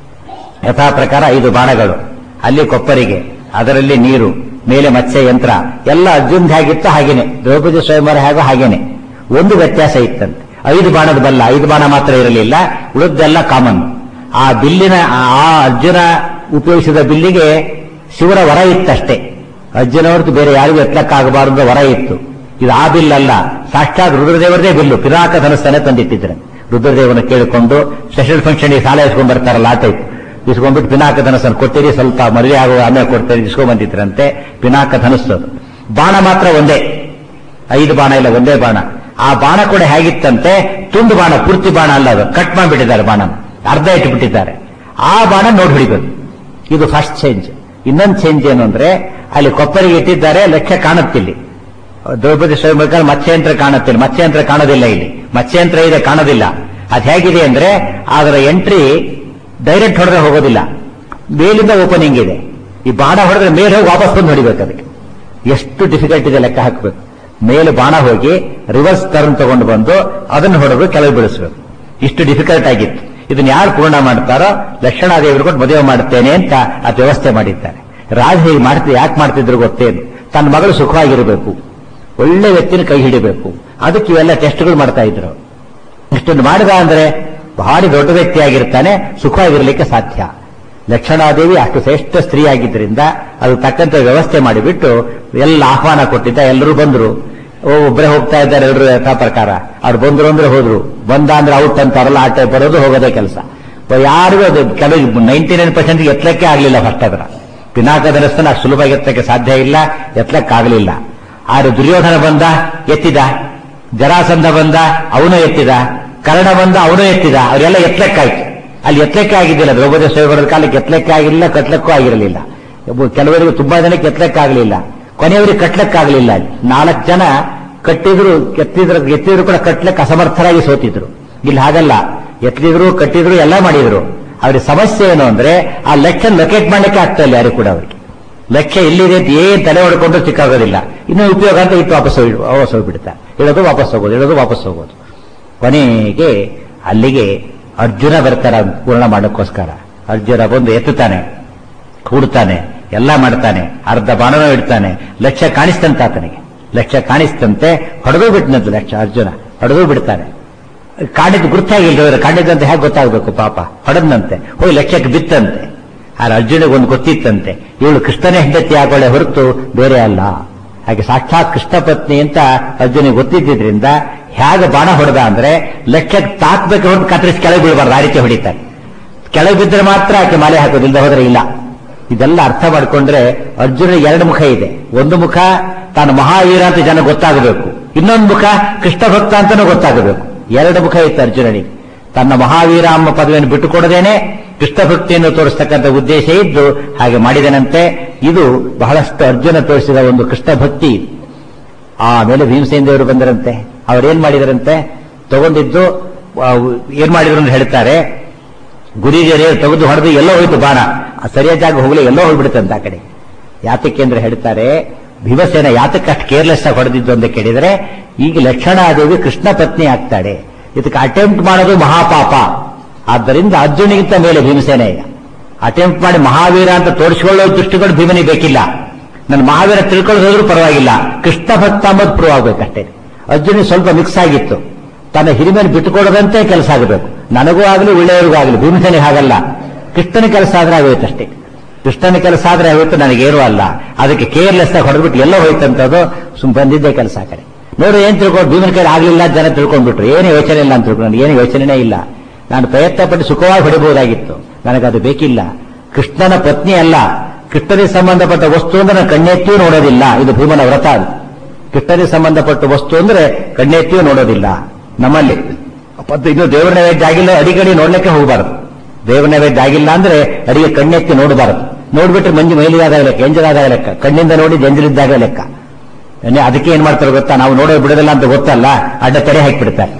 ಯಥಾ ಪ್ರಕಾರ ಐದು ಬಾಣಗಳು ಅಲ್ಲಿ ಕೊಪ್ಪರಿಗೆ ಅದರಲ್ಲಿ ನೀರು ಮೇಲೆ ಮತ್ಸ್ಯ ಯಂತ್ರ ಎಲ್ಲ ಅರ್ಜುನ್ ಹೇಗಿತ್ತು ಹಾಗೇನೆ ದ್ರೌಪದಿ ಸ್ವಯಂವರ ಹೇಗೋ ಹಾಗೇನೆ ಒಂದು ವ್ಯತ್ಯಾಸ ಇತ್ತಂತೆ ಐದು ಬಾಣದ ಬಲ್ಲ ಐದು ಬಾಣ ಮಾತ್ರ ಇರಲಿಲ್ಲ ಉಳಿದೆಲ್ಲ ಕಾಮನ್ ಆ ಬಿಲ್ಲಿನ ಆ ಅರ್ಜುನ ಉಪಯೋಗಿಸಿದ ಬಿಲ್ಲಿಗೆ ಶಿವರ ವರ ಇತ್ತಷ್ಟೇ ಅರ್ಜುನ ಹೊರತು ಬೇರೆ ಯಾರಿಗೂ ಎತ್ತಕ್ಕಾಗಬಾರದು ವರ ಇತ್ತು ಇದು ಆ ಬಿಲ್ ಅಲ್ಲ ಸಾಕ್ಷಾತ್ ರುದ್ರದೇವರದೇ ಬಿಲ್ಲು ಪಿರಾಕ ಧನಸ್ಸನ್ನೇ ತಂದಿಟ್ಟಿದ್ರೆ ರುದ್ರದೇವನ ಕೇಳಿಕೊಂಡು ಸ್ಪೆಷಲ್ ಫಂಕ್ಷನ್ ಸಾಲ ಇಸ್ಕೊಂಡ್ ಬರ್ತಾರಲ್ಲ ಆ ಟೈಪ್ ಇಸ್ಕೊಂಡ್ಬಿಟ್ಟು ಪಿನಾಕ ಧನಸ್ಸನ್ನು ಕೊಟ್ಟಿರಿ ಸ್ವಲ್ಪ ಮದುವೆ ಆಗುವ ಆಮೇಲೆ ಕೊಡ್ತೀರಿ ಇಸ್ಕೊಂಡ್ ಬಂದಿದ್ರಂತೆ ಪಿನಾಕ ಧನಸ್ಸು ಅದು ಬಾಣ ಮಾತ್ರ ಒಂದೇ ಐದು ಬಾಣ ಇಲ್ಲ ಒಂದೇ ಬಾಣ ಆ ಬಾಣ ಕೂಡ ಹೇಗಿತ್ತಂತೆ ತುಂಡು ಬಾಣ ಪೂರ್ತಿ ಬಾಣ ಅಲ್ಲ ಅದು ಕಟ್ ಮಾಡಿಬಿಟ್ಟಿದ್ದಾರೆ ಬಾಣ ಅರ್ಧ ಇಟ್ಟುಬಿಟ್ಟಿದ್ದಾರೆ ಆ ಬಾಣ ನೋಡಿ ಹಿಡಿಬೇಕು ಇದು ಫಸ್ಟ್ ಚೇಂಜ್ ಇನ್ನೊಂದು ಚೇಂಜ್ ಏನು ಅಂದ್ರೆ ಅಲ್ಲಿ ಕೊಪ್ಪರಿಗೆ ಇಟ್ಟಿದ್ದಾರೆ ಲಕ್ಷ್ಯ ಕಾಣುತ್ತಿಲ್ಲಿ ದ್ರೌಪದಿ ಸ್ವಯಂವರ ಮತ್ಸ್ಯಂತ್ರ ಕಾಣುತ್ತಿಲ್ಲ ಮತ್ಸ್ಯಂತ್ರ ಕಾಣೋದಿಲ್ಲ ಇಲ್ಲಿ ಮತ್ಸ್ಯಂತ್ರ ಇದೆ ಕಾಣೋದಿಲ್ಲ ಅದು ಹೇಗಿದೆ ಅಂದ್ರೆ ಅದರ ಎಂಟ್ರಿ ಡೈರೆಕ್ಟ್ ಹೊಡೆದ್ರೆ ಹೋಗೋದಿಲ್ಲ ಮೇಲಿಂದ ಓಪನಿಂಗ್ ಇದೆ ಈ ಬಾಣ ಹೊಡೆದ್ರೆ ಮೇಲೆ ಹೋಗಿ ವಾಪಸ್ ಬಂದು ಹೊಡಿಬೇಕು ಅದಕ್ಕೆ ಎಷ್ಟು ಡಿಫಿಕಲ್ಟ್ ಇದೆ ಲೆಕ್ಕ ಹಾಕಬೇಕು ಮೇಲೆ ಬಾಣ ಹೋಗಿ ರಿವರ್ಸ್ ಟರ್ನ್ ತಗೊಂಡು ಬಂದು ಅದನ್ನು ಹೊಡೆದು ಕೆಳಗೆ ಬೀಳಿಸಬೇಕು ಇಷ್ಟು ಡಿಫಿಕಲ್ಟ್ ಆಗಿತ್ತು ಇದನ್ನ ಯಾರು ಪೂರ್ಣ ಮಾಡ್ತಾರೋ ಲಕ್ಷಣಾದೇವರು ಕೊಟ್ಟು ಮದುವೆ ಮಾಡುತ್ತೇನೆ ಅಂತ ಆ ವ್ಯವಸ್ಥೆ ಮಾಡಿದ್ದಾರೆ ರಾಜ ಹೀಗೆ ಮಾಡ್ತಿದ್ರು ಯಾಕೆ ಮಾಡ್ತಿದ್ರು ಗೊತ್ತೇನು ತನ್ನ ಮಗಳು ಸುಖವಾಗಿರಬೇಕು ಒಳ್ಳೆ ವ್ಯಕ್ತಿನ ಕೈ ಹಿಡಿಬೇಕು ಅದಕ್ಕೆ ಇವೆಲ್ಲ ಟೆಸ್ಟ್ಗಳು ಮಾಡ್ತಾ ಇದ್ರು ಇಷ್ಟನ್ನು ಮಾಡಿದ ಅಂದ್ರೆ ಭಾರಿ ದೊಡ್ಡ ವ್ಯಕ್ತಿ ಆಗಿರ್ತಾನೆ ಸುಖವಾಗಿರ್ಲಿಕ್ಕೆ ಸಾಧ್ಯ ಲಕ್ಷಣಾದೇವಿ ಅಷ್ಟು ಶ್ರೇಷ್ಠ ಸ್ತ್ರೀ ಆಗಿದ್ದರಿಂದ ಅದು ತಕ್ಕಂತೆ ವ್ಯವಸ್ಥೆ ಮಾಡಿಬಿಟ್ಟು ಎಲ್ಲ ಆಹ್ವಾನ ಕೊಟ್ಟಿದ್ದ ಎಲ್ಲರೂ ಬಂದ್ರು ಒಬ್ಬರೇ ಹೋಗ್ತಾ ಇದ್ದಾರೆ ಎಲ್ಲರೂ ಯಥಾ ಪ್ರಕಾರ ಅವ್ರು ಬಂದ್ರು ಅಂದ್ರೆ ಹೋದ್ರು ಬಂದ ಅಂದ್ರೆ ಔಟ್ ಅಂತಾರಲ್ಲ ಆ ಟೈಪ್ ಬರೋದು ಹೋಗೋದೇ ಕೆಲಸ ಯಾರಿಗೂ ಅದು ಕೆಲವು ನೈಂಟಿ ನೈನ್ ಪರ್ಸೆಂಟ್ ಎತ್ತಲಕ್ಕೆ ಆಗಲಿಲ್ಲ ಫಸ್ಟ್ ಅದರ ಪಿನಾಕದರಸ್ತನ ಅಷ್ಟು ಸುಲಭವಾಗಿ ಎತ್ತಕ್ಕೆ ಸಾಧ್ಯ ಇಲ್ಲ ಎತ್ತಲಕ್ಕಾಗಲಿಲ್ಲ ಆದ್ರೆ ದುರ್ಯೋಧನ ಬಂದ ಎತ್ತಿದ ಜರಾಸಂಧ ಬಂದ ಅವನು ಎತ್ತಿದ ಕರ್ಣ ಬಂದ ಅವನು ಎತ್ತಿದ ಅವರೆಲ್ಲ ಎತ್ತಲಕ್ಕಾಯ್ತು ಅಲ್ಲಿ ಎತ್ತಲಕ್ಕೆ ಆಗಿದ್ದಿಲ್ಲ ದ್ರೌಪದಿ ಸ್ವಯಂವರದ ಕಾಲಕ್ಕೆ ಎತ್ತಲಕ್ಕೆ ಆಗಿರಲಿಲ್ಲ ಕಟ್ಲಕ್ಕೂ ಆಗಿರಲಿಲ್ಲ ಕೆಲವರಿಗೆ ತುಂಬಾ ಜನಕ್ಕೆ ಎತ್ತಲಕ್ಕಾಗಲಿಲ್ಲ ಕೊನೆಯವರಿಗೆ ಕಟ್ಲಕ್ಕಾಗಲಿಲ್ಲ ನಾಲ್ಕು ಜನ ಕಟ್ಟಿದ್ರು ಎತ್ತಿದ್ರ ಎತ್ತಿದ್ರು ಕೂಡ ಕಟ್ಲಕ್ಕೆ ಅಸಮರ್ಥರಾಗಿ ಸೋತಿದ್ರು ಇಲ್ಲಿ ಹಾಗಲ್ಲ ಎತ್ತಿದ್ರು ಕಟ್ಟಿದ್ರು ಎಲ್ಲ ಮಾಡಿದ್ರು ಅವ್ರಿಗೆ ಸಮಸ್ಯೆ ಏನು ಅಂದ್ರೆ ಆ ಲಕ್ಷ್ಯ ಲೊಕೇಟ್ ಮಾಡ್ಲಿಕ್ಕೆ ಆಗ್ತಾ ಇಲ್ಲ ಯಾರು ಕೂಡ ಅವರಿಗೆ ಲಕ್ಷ್ಯ ಎಲ್ಲಿದೆ ಅಂತ ಏನ್ ತಲೆ ಹೊಡ್ಕೊಂಡು ಸಿಕ್ಕಾಗೋದಿಲ್ಲ ಇನ್ನು ಉಪಯೋಗ ಅಂತ ಇಟ್ಟು ವಾಪಸ್ ಹೋಗಿ ವಾಪಸ್ ಹೋಗ್ಬಿಡ್ತಾರೆ ಹೇಳೋದು ವಾಪಸ್ ಹೋಗೋದು ಹೇಳೋದು ವಾಪಸ್ ಹೋಗೋದು ಕೊನೆಗೆ ಅಲ್ಲಿಗೆ ಅರ್ಜುನ ಬರ್ತಾರ ಪೂರ್ಣ ಮಾಡೋಕ್ಕೋಸ್ಕರ ಅರ್ಜುನ ಬಂದು ಎತ್ತುತ್ತಾನೆ ಕೂಡ್ತಾನೆ ಎಲ್ಲ ಮಾಡ್ತಾನೆ ಅರ್ಧ ಬಾಣನೂ ಇಡ್ತಾನೆ ಲಕ್ಷ್ಯ ಕಾಣಿಸ್ತಂತ ಆತನಿಗೆ ಲಕ್ಷ್ಯ ಕಾಣಿಸ್ತಂತೆ ಹೊಡೆದು ಬಿಟ್ಟನಂತೆ ಲಕ್ಷ್ಯ ಅರ್ಜುನ ಹೊಡೆದು ಬಿಡ್ತಾನೆ ಕಾಡಿದ್ದು ಗುರ್ತಾಗಿಲ್ಲ ಕಾಡಿದ್ದಂತೆ ಹೇಗೆ ಗೊತ್ತಾಗಬೇಕು ಪಾಪ ಹೊಡೆದ್ನಂತೆ ಹೋಗಿ ಲಕ್ಷ್ಯಕ್ಕೆ ಬಿತ್ತಂತೆ ಆದ್ರೆ ಅರ್ಜುನಿಗೆ ಒಂದು ಗೊತ್ತಿತ್ತಂತೆ ಇವಳು ಕೃಷ್ಣನೇ ಹೆಂಡತಿ ಆಗೋಳೆ ಹೊರತು ಬೇರೆ ಅಲ್ಲ ಹಾಗೆ ಸಾಕ್ಷಾತ್ ಕೃಷ್ಣ ಪತ್ನಿ ಅಂತ ಅರ್ಜುನಿಗೆ ಗೊತ್ತಿದ್ದರಿಂದ ಹೇಗೆ ಬಾಣ ಹೊಡೆದ ಅಂದ್ರೆ ಲಕ್ಷ್ಯಕ್ಕೆ ತಾಕ್ಬೇಕು ಹೊರತು ಕತ್ತರಿಸಿ ಕೆಳಗೆ ಬೀಳಬಾರ್ದು ಆ ರೀತಿ ಹೊಡಿತಾರೆ ಕೆಳಗೆ ಬಿದ್ದರೆ ಮಾತ್ರ ಆಕೆ ಮಾಲೆ ಹಾಕೋದಿಲ್ಲ ಹೋದ್ರೆ ಇಲ್ಲ ಇದೆಲ್ಲ ಅರ್ಥ ಮಾಡ್ಕೊಂಡ್ರೆ ಅರ್ಜುನ ಎರಡು ಮುಖ ಇದೆ ಒಂದು ಮುಖ ತಾನು ಮಹಾವೀರ ಅಂತ ಜನ ಗೊತ್ತಾಗಬೇಕು ಇನ್ನೊಂದು ಮುಖ ಕೃಷ್ಣ ಭಕ್ತ ಅಂತಾನೂ ಗೊತ್ತಾಗಬೇಕು ಎರಡು ಮುಖ ಇತ್ತು ಅರ್ಜುನನಿಗೆ ತನ್ನ ಮಹಾವೀರ ಅಮ್ಮ ಪದವಿಯನ್ನು ಬಿಟ್ಟುಕೊಡದೇನೆ ಕೃಷ್ಣ ಭಕ್ತಿಯನ್ನು ತೋರಿಸ್ತಕ್ಕಂಥ ಉದ್ದೇಶ ಇದ್ದು ಹಾಗೆ ಮಾಡಿದನಂತೆ ಇದು ಬಹಳಷ್ಟು ಅರ್ಜುನ ತೋರಿಸಿದ ಒಂದು ಕೃಷ್ಣ ಭಕ್ತಿ ಆಮೇಲೆ ಭೀಮಸೇನ ದೇವರು ಬಂದರಂತೆ ಅವರೇನ್ ಮಾಡಿದರಂತೆ ತಗೊಂಡಿದ್ದು ಏನ್ ಮಾಡಿದ್ರು ಅಂತ ಹೇಳ್ತಾರೆ ಗುರಿಗೆ ತೆಗೆದು ಹೊಡೆದು ಎಲ್ಲೋ ಹೋಯ್ತು ಬಾಣ ಸರಿಯಾದ ಜಾಗ ಹೋಗ್ಲಿ ಎಲ್ಲೋ ಹೋಗ್ಬಿಡುತ್ತಂತ ಆ ಕಡೆ ಯಾತಕ್ಕೆ ಅಂದ್ರೆ ಹೇಳ್ತಾರೆ ಭೀಮಸೇನ ಯಾತಕ್ಕೆ ಅಷ್ಟು ಕೇರ್ಲೆಸ್ ಆಗಿ ಹೊಡೆದಿದ್ದು ಅಂತ ಕೇಳಿದರೆ ಈಗ ಲಕ್ಷಣಾದೇವಿ ಕೃಷ್ಣ ಪತ್ನಿ ಆಗ್ತಾಳೆ ಇದಕ್ಕೆ ಅಟೆಂಪ್ಟ್ ಮಾಡೋದು ಮಹಾಪಾಪ ಆದ್ದರಿಂದ ಅರ್ಜುನಿಗಿಂತ ಮೇಲೆ ಭೀಮಸೇನ ಈಗ ಅಟೆಂಪ್ಟ್ ಮಾಡಿ ಮಹಾವೀರ ಅಂತ ತೋರಿಸಿಕೊಳ್ಳೋ ದೃಷ್ಟಿಗಳು ಭೀಮನಿಗೆ ಬೇಕಿಲ್ಲ ನನ್ನ ಮಹಾವೀರ ತಿಳ್ಕೊಳ್ಳೋದಾದ್ರೂ ಪರವಾಗಿಲ್ಲ ಕೃಷ್ಣ ಭಕ್ತ ಅಂಬುದು ಪ್ರೂವ್ ಆಗ್ಬೇಕಷ್ಟೇ ಅರ್ಜುನಿಗೆ ಸ್ವಲ್ಪ ಮಿಕ್ಸ್ ಆಗಿತ್ತು ತನ್ನ ಹಿರಿಮೆಯನ್ನು ಬಿಟ್ಟುಕೊಡದಂತೆ ಕೆಲಸ ಆಗಬೇಕು ನನಗೂ ಆಗಲಿ ಒಳ್ಳೆಯವರಿಗೂ ಆಗಲಿ ಭೀಮಸೇನಿಗೆ ಹಾಗಲ್ಲ ಕೃಷ್ಣನ ಕೆಲಸ ಆದ್ರೆ ಆಗೋಯ್ತಷ್ಟೇ ಕೃಷ್ಣನ ಕೆಲಸ ಆದ್ರೆ ಆಗೋಯ್ತು ನನಗೇನು ಅಲ್ಲ ಅದಕ್ಕೆ ಕೇರ್ಲೆಸ್ ಆಗಿ ಹೊಡೆದ್ಬಿಟ್ಟು ಎಲ್ಲ ಹೋಯ್ತಂತದ್ದು ಸುಮ್ ಬಂದಿದ್ದೇ ಕೆಲಸ ಆ ಕಡೆ ನೋಡಿ ಏನ್ ತಿಳ್ಕೊಂಡು ಭೀಮನ ಕೈ ಆಗ್ಲಿಲ್ಲ ಜನ ತಿಳ್ಕೊಂಡ್ಬಿಟ್ರು ಏನು ಯೋಚನೆ ಇಲ್ಲ ಅಂತ ತಿಳ್ಕೊಂಡು ಏನು ಯೋಚನೆನೇ ಇಲ್ಲ ನಾನು ಪ್ರಯತ್ನ ಪಟ್ಟು ಸುಖವಾಗಿ ಹೊಡಿಬಹುದಾಗಿತ್ತು ನನಗದು ಬೇಕಿಲ್ಲ ಕೃಷ್ಣನ ಪತ್ನಿ ಅಲ್ಲ ಕೃಷ್ಣನಿಗೆ ಸಂಬಂಧಪಟ್ಟ ವಸ್ತು ಅಂದ್ರೆ ನಾನು ಕಣ್ಣೆತ್ತಿಯೂ ನೋಡೋದಿಲ್ಲ ಇದು ಭೀಮನ ವ್ರತ ಅದು ಕೃಷ್ಣನಿಗೆ ಸಂಬಂಧಪಟ್ಟ ವಸ್ತು ಅಂದ್ರೆ ಕಣ್ಣೆತ್ತಿಯೂ ನೋಡೋದಿಲ್ಲ ನಮ್ಮಲ್ಲಿ ಇನ್ನು ದೇವರ ನೈವೇದ್ಯ ಆಗಿಲ್ಲ ಅಡಿಗಡಿ ನೋಡ್ಲಿಕ್ಕೆ ಹೋಗಬಾರದು ದೇವರ ನೈವೇದ್ಯ ಆಗಿಲ್ಲ ಅಂದ್ರೆ ಅಡಿಗೆ ಕಣ್ಣೆತ್ತಿ ನೋಡಬಾರದು ನೋಡ್ಬಿಟ್ರೆ ಮಂಜು ಮೈಲಿಗಾದಾಗ ಲೆಕ್ಕ ಎಂಜಲಾದಾಗ ಲೆಕ್ಕ ಕಣ್ಣಿಂದ ನೋಡಿ ಎಂಜಲಿದ್ದಾಗ ಲೆಕ್ಕ ಅದಕ್ಕೆ ಏನ್ ಮಾಡ್ತಾರೆ ಗೊತ್ತಾ ನಾವು ನೋಡೋದು ಬಿಡೋದಿಲ್ಲ ಅಂತ ಗೊತ್ತಲ್ಲ ಅಡ್ಡ ತೆರೆ ಹಾಕಿಬಿಡ್ತಾರೆ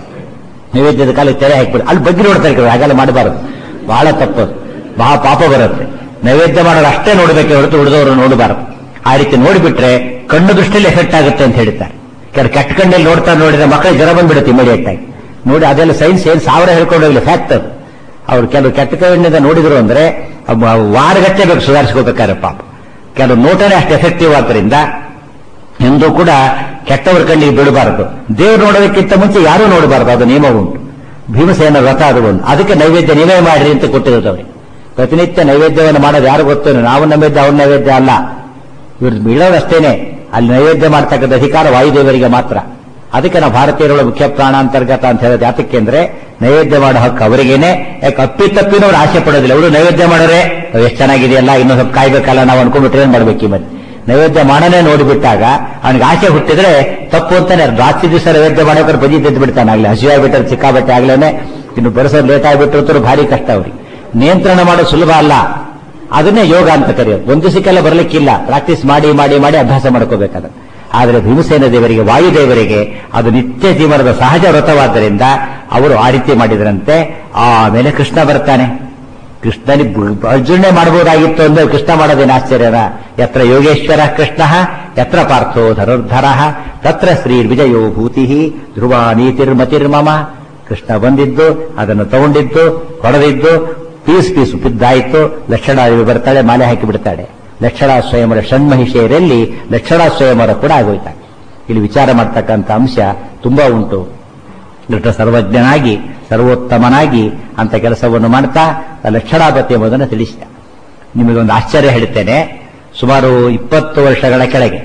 ನೈವೇದ್ಯದ ಕಾಲಕ್ಕೆ ತೆರೆ ಹಾಕಿಬಿಡ ಅಲ್ಲಿ ಬಗ್ಗೆ ನೋಡ್ತಾರೆ ಹಾಗೆಲ್ಲ ಮಾಡಬಾರದು ಬಹಳ ತಪ್ಪದು ಬಹಳ ಪಾಪ ಬರುತ್ತೆ ನೈವೇದ್ಯ ಮಾಡೋರು ಅಷ್ಟೇ ನೋಡಬೇಕೆ ಹೊರತು ಉಳಿದವರು ನೋಡಬಾರದು ಆ ರೀತಿ ನೋಡಿಬಿಟ್ರೆ ಕಣ್ಣು ದೃಷ್ಟಿಯಲ್ಲಿ ಎಫೆಕ್ಟ್ ಆಗುತ್ತೆ ಅಂತ ಹೇಳ್ತಾರೆ ಕೆಲವು ಕೆಟ್ಟ ಕಣ್ಣಲ್ಲಿ ನೋಡ್ತಾ ನೋಡಿದ್ರೆ ಮಕ್ಕಳಿಗೆ ಜ್ವರ ಬಂದ್ಬಿಡುತ್ತೆ ಇಮಿಡಿಯೇಟ್ ಆಗಿ ನೋಡಿ ಅದೆಲ್ಲ ಸೈನ್ಸ್ ಏನ್ ಸಾವಿರ ಹೇಳ್ಕೊಂಡು ಹೋಗ್ಲಿ ಫ್ಯಾಕ್ಟ್ ಅದು ಅವ್ರು ಕೆಲವು ಕೆಟ್ಟ ಕಣ್ಣಿಂದ ನೋಡಿದ್ರು ಅಂದ್ರೆ ಅಬ್ಬ ವಾರಗಟ್ಟೆ ಬೇಕು ಸುಧಾರಿಸ್ಕೋಬೇಕಾದ್ರೆ ಪಾಪ ಕೆಲವು ನೋಟನೇ ಅಷ್ಟು ಎಫೆಕ್ಟಿವ್ ಆದ್ದರಿಂದ ಎಂದೂ ಕೂಡ ಕೆಟ್ಟವರ ಕಣ್ಣಿಗೆ ಬೀಳಬಾರದು ದೇವ್ರು ನೋಡೋದಕ್ಕಿಂತ ಮುಂಚೆ ಯಾರೂ ನೋಡಬಾರದು ಅದು ನಿಯಮ ಉಂಟು ಭೀಮಸೇನ ವ್ರತ ಅದು ಒಂದು ಅದಕ್ಕೆ ನೈವೇದ್ಯ ನೀವೇ ಮಾಡ್ರಿ ಅಂತ ಕೊಟ್ಟಿರೋದು ಅವ್ರಿಗೆ ಪ್ರತಿನಿತ್ಯ ನೈವೇದ್ಯವನ್ನು ಮಾಡೋದು ಯಾರು ಗೊತ್ತೇನು ನಾವು ನೈವೇದ್ಯ ಅವ್ರ ನೈವೇದ್ಯ ಅಲ್ಲ ಇವ್ರು ಬೀಳೋದಷ್ಟೇನೆ ಅಲ್ಲಿ ನೈವೇದ್ಯ ಮಾಡ್ತಕ್ಕಂಥ ಅಧಿಕಾರ ವಾಯುದೇವರಿಗೆ ಮಾತ್ರ ಅದಕ್ಕೆ ನಾವು ಭಾರತೀಯರುಗಳ ಮುಖ್ಯ ಪ್ರಾಣಾಂತರ್ಗತ ಅಂತ ಹೇಳೋದು ಯಾತಕ್ಕೆ ಅಂದ್ರೆ ನೈವೇದ್ಯ ಮಾಡೋ ಹಕ್ಕು ಅವರಿಗೇನೆ ಯಾಕೆ ಅಪ್ಪಿ ತಪ್ಪಿನವ್ರು ಆಸೆ ಪಡೋದಿಲ್ಲ ಅವರು ನೈವೇದ್ಯ ಮಾಡೋರೆ ಎಷ್ಟು ಚೆನ್ನಾಗಿದೆಯಲ್ಲ ಇನ್ನೂ ಸ್ವಲ್ಪ ಕಾಯ್ಬೇಕಲ್ಲ ನಾವು ಅನ್ಕೊಂಡ್ಬಿಟ್ರೆ ಏನ್ ಮಾಡ್ಬೇಕು ಈ ಮತ್ತೆ ನೈವೇದ್ಯ ಮಾಡನೇ ನೋಡಿಬಿಟ್ಟಾಗ ಅವನಿಗೆ ಆಸೆ ಹುಟ್ಟಿದ್ರೆ ತಪ್ಪು ಅಂತಾನೆ ರಾತ್ರಿ ದಿವಸ ನೈವೇದ್ಯ ಮಾಡೋಕೆ ಬಜಿ ತೆದ್ದು ಬಿಡ್ತಾನೆ ಆಗ್ಲಿ ಹಸಿವಾಗ್ಬಿಟ್ರೆ ಸಿಕ್ಕಾಬಟ್ಟೆ ಆಗ್ಲೇನೆ ಇನ್ನು ಬರೆಸೋದು ಲೇಟ್ ಆಗಿಬಿಟ್ಟಿರ್ತಾರೆ ಭಾರಿ ಕಷ್ಟ ಅವ್ರಿಗೆ ನಿಯಂತ್ರಣ ಮಾಡೋದು ಸುಲಭ ಅಲ್ಲ ಅದನ್ನೇ ಯೋಗ ಅಂತ ಕರೆಯೋದು ಒಂದು ದಿವಸಕ್ಕೆಲ್ಲ ಬರಲಿಕ್ಕಿಲ್ಲ ಪ್ರಾಕ್ಟೀಸ್ ಮಾಡಿ ಮಾಡಿ ಮಾಡಿ ಅಭ್ಯಾಸ ಮಾಡ್ಕೋಬೇಕಾದ ಆದರೆ ಭೀಮಸೇನ ದೇವರಿಗೆ ವಾಯುದೇವರಿಗೆ ಅದು ನಿತ್ಯ ಜೀವನದ ಸಹಜ ವ್ರತವಾದ್ದರಿಂದ ಅವರು ಆ ರೀತಿ ಮಾಡಿದ್ರಂತೆ ಆಮೇಲೆ ಕೃಷ್ಣ ಬರ್ತಾನೆ ಕೃಷ್ಣನಿಗೆ ಅರ್ಜುನೇ ಮಾಡಬಹುದಾಗಿತ್ತು ಅಂದ್ರೆ ಕೃಷ್ಣ ಮಾಡೋದೇನು ಆಶ್ಚರ್ಯನ ಯತ್ರ ಯೋಗೇಶ್ವರ ಕೃಷ್ಣ ಯತ್ರ ಪಾರ್ಥೋ ಧನುರ್ಧರ ತತ್ರ ಶ್ರೀ ವಿಜಯೋ ಭೂತಿ ಧ್ರುವ ನೀತಿರ್ಮತಿರ್ಮಮ ಕೃಷ್ಣ ಬಂದಿದ್ದು ಅದನ್ನು ತಗೊಂಡಿದ್ದು ಹೊಡೆದಿದ್ದು ಪೀಸ್ ಪೀಸ್ ಬಿದ್ದಾಯಿತು ಲಕ್ಷಣಾದೇವಿ ಬರ್ತಾಳೆ ಮಾಲೆ ಹಾಕಿ ಬಿಡ್ತಾಳೆ ಲಕ್ಷಣಾ ಸ್ವಯಂವರ ಷಣ್ಮಹಿಷೆಯರಲ್ಲಿ ಲಕ್ಷಣಾ ಸ್ವಯಂವರ ಕೂಡ ಆಗೋಯ್ತಾಳೆ ಇಲ್ಲಿ ವಿಚಾರ ಮಾಡ್ತಕ್ಕಂಥ ಅಂಶ ತುಂಬಾ ಉಂಟು ದೃಢ ಸರ್ವಜ್ಞನಾಗಿ ಸರ್ವೋತ್ತಮನಾಗಿ ಅಂತ ಕೆಲಸವನ್ನು ಮಾಡ್ತಾ ಲಕ್ಷಣಾಪತಿ ಎಂಬುದನ್ನು ತಿಳಿಸಿದ ನಿಮಗೊಂದು ಆಶ್ಚರ್ಯ ಹೇಳ್ತೇನೆ ಸುಮಾರು ಇಪ್ಪತ್ತು ವರ್ಷಗಳ ಕೆಳಗೆ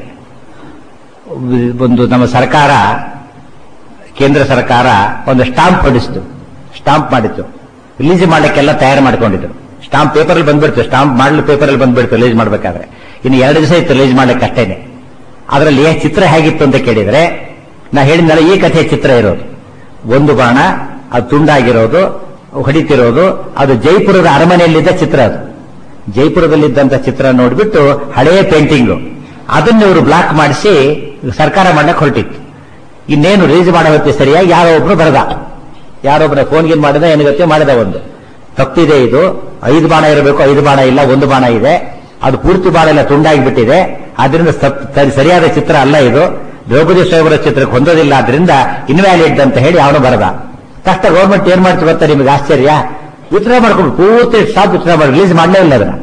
ಒಂದು ನಮ್ಮ ಸರ್ಕಾರ ಕೇಂದ್ರ ಸರ್ಕಾರ ಒಂದು ಸ್ಟಾಂಪ್ ಹೊಡಿಸಿತು ಸ್ಟಾಂಪ್ ಮಾಡಿತ್ತು ರಿಲೀಸ್ ಮಾಡಲಿಕ್ಕೆಲ್ಲ ತಯಾರು ಮಾಡ್ಕೊಂಡಿದ್ರು ಸ್ಟಾಂಪ್ ಪೇಪರ್ ಅಲ್ಲಿ ಬಂದ್ಬಿಡ್ತು ಸ್ಟಾಂಪ್ ಮಾಡಲು ಪೇಪರ್ ಅಲ್ಲಿ ಬಂದ್ಬಿಡ್ತು ರಿಲೀಸ್ ಮಾಡ್ಬೇಕಾದ್ರೆ ಇನ್ನು ಎರಡು ದಿವಸ ಇತ್ತು ರಿಲೀಸ್ ಮಾಡ್ಲಿಕ್ಕೆ ಅಷ್ಟೇನೆ ಅದರಲ್ಲಿ ಚಿತ್ರ ಹೇಗಿತ್ತು ಅಂತ ಕೇಳಿದ್ರೆ ನಾ ಹೇಳಿದ್ನಲ್ಲ ಈ ಕಥೆಯ ಚಿತ್ರ ಇರೋದು ಒಂದು ಬಾಣ ಅದು ತುಂಡಾಗಿರೋದು ಹೊಡಿತಿರೋದು ಅದು ಜೈಪುರದ ಅರಮನೆಯಲ್ಲಿದ್ದ ಚಿತ್ರ ಅದು ಜೈಪುರದಲ್ಲಿದ್ದಂತ ಚಿತ್ರ ನೋಡ್ಬಿಟ್ಟು ಹಳೆಯ ಪೇಂಟಿಂಗು ಅದನ್ನ ಇವರು ಬ್ಲಾಕ್ ಮಾಡಿಸಿ ಸರ್ಕಾರ ಮಾಡಕ್ಕೆ ಹೊರಟಿತ್ತು ಇನ್ನೇನು ರಿಲೀಸ್ ಮಾಡೋ ಹೊತ್ತಿಗೆ ಸರಿಯಾಗಿ ಯಾರೋ ಒಬ್ರು ಬರದ ಯಾರೊಬ್ಬರ ಫೋನ್ಗೆ ಮಾಡಿದ ಏನು ಗೊತ್ತೇ ಮಾಡಿದ ಒಂದು ತಪ್ಪಿದೆ ಇದು ಐದು ಬಾಣ ಇರಬೇಕು ಐದು ಬಾಣ ಇಲ್ಲ ಒಂದು ಬಾಣ ಇದೆ ಅದು ಪೂರ್ತಿ ಬಾಣ ಎಲ್ಲ ತುಂಡಾಗಿ ಬಿಟ್ಟಿದೆ ಆದ್ರಿಂದ ಸರಿಯಾದ ಚಿತ್ರ ಅಲ್ಲ ಇದು ದ್ರೌಪದಿ ಸ್ವಯಂವರ ಚಿತ್ರಕ್ಕೆ ಹೊಂದೋದಿಲ್ಲ ಆದ್ರಿಂದ ಇನ್ವ್ಯಾಲಿಡ್ ಅಂತ ಹೇಳಿ ಅವನು ಬರದ ಕಷ್ಟ ಗೌರ್ಮೆಂಟ್ ಏನ್ ಮಾಡ್ತು ಗೊತ್ತಾ ನಿಮಗೆ ಆಶ್ಚರ್ಯ ವಿತರಣೆ ಮಾಡ್ಕೊಂಡು ಪೂರ್ತಿ ಸ್ಟಾಪ್ ವಿತರಣೆ ಮಾಡಿ ರಿಲೀಸ್ ಮಾಡಲೇ ಇಲ್ಲ ಅದನ್ನ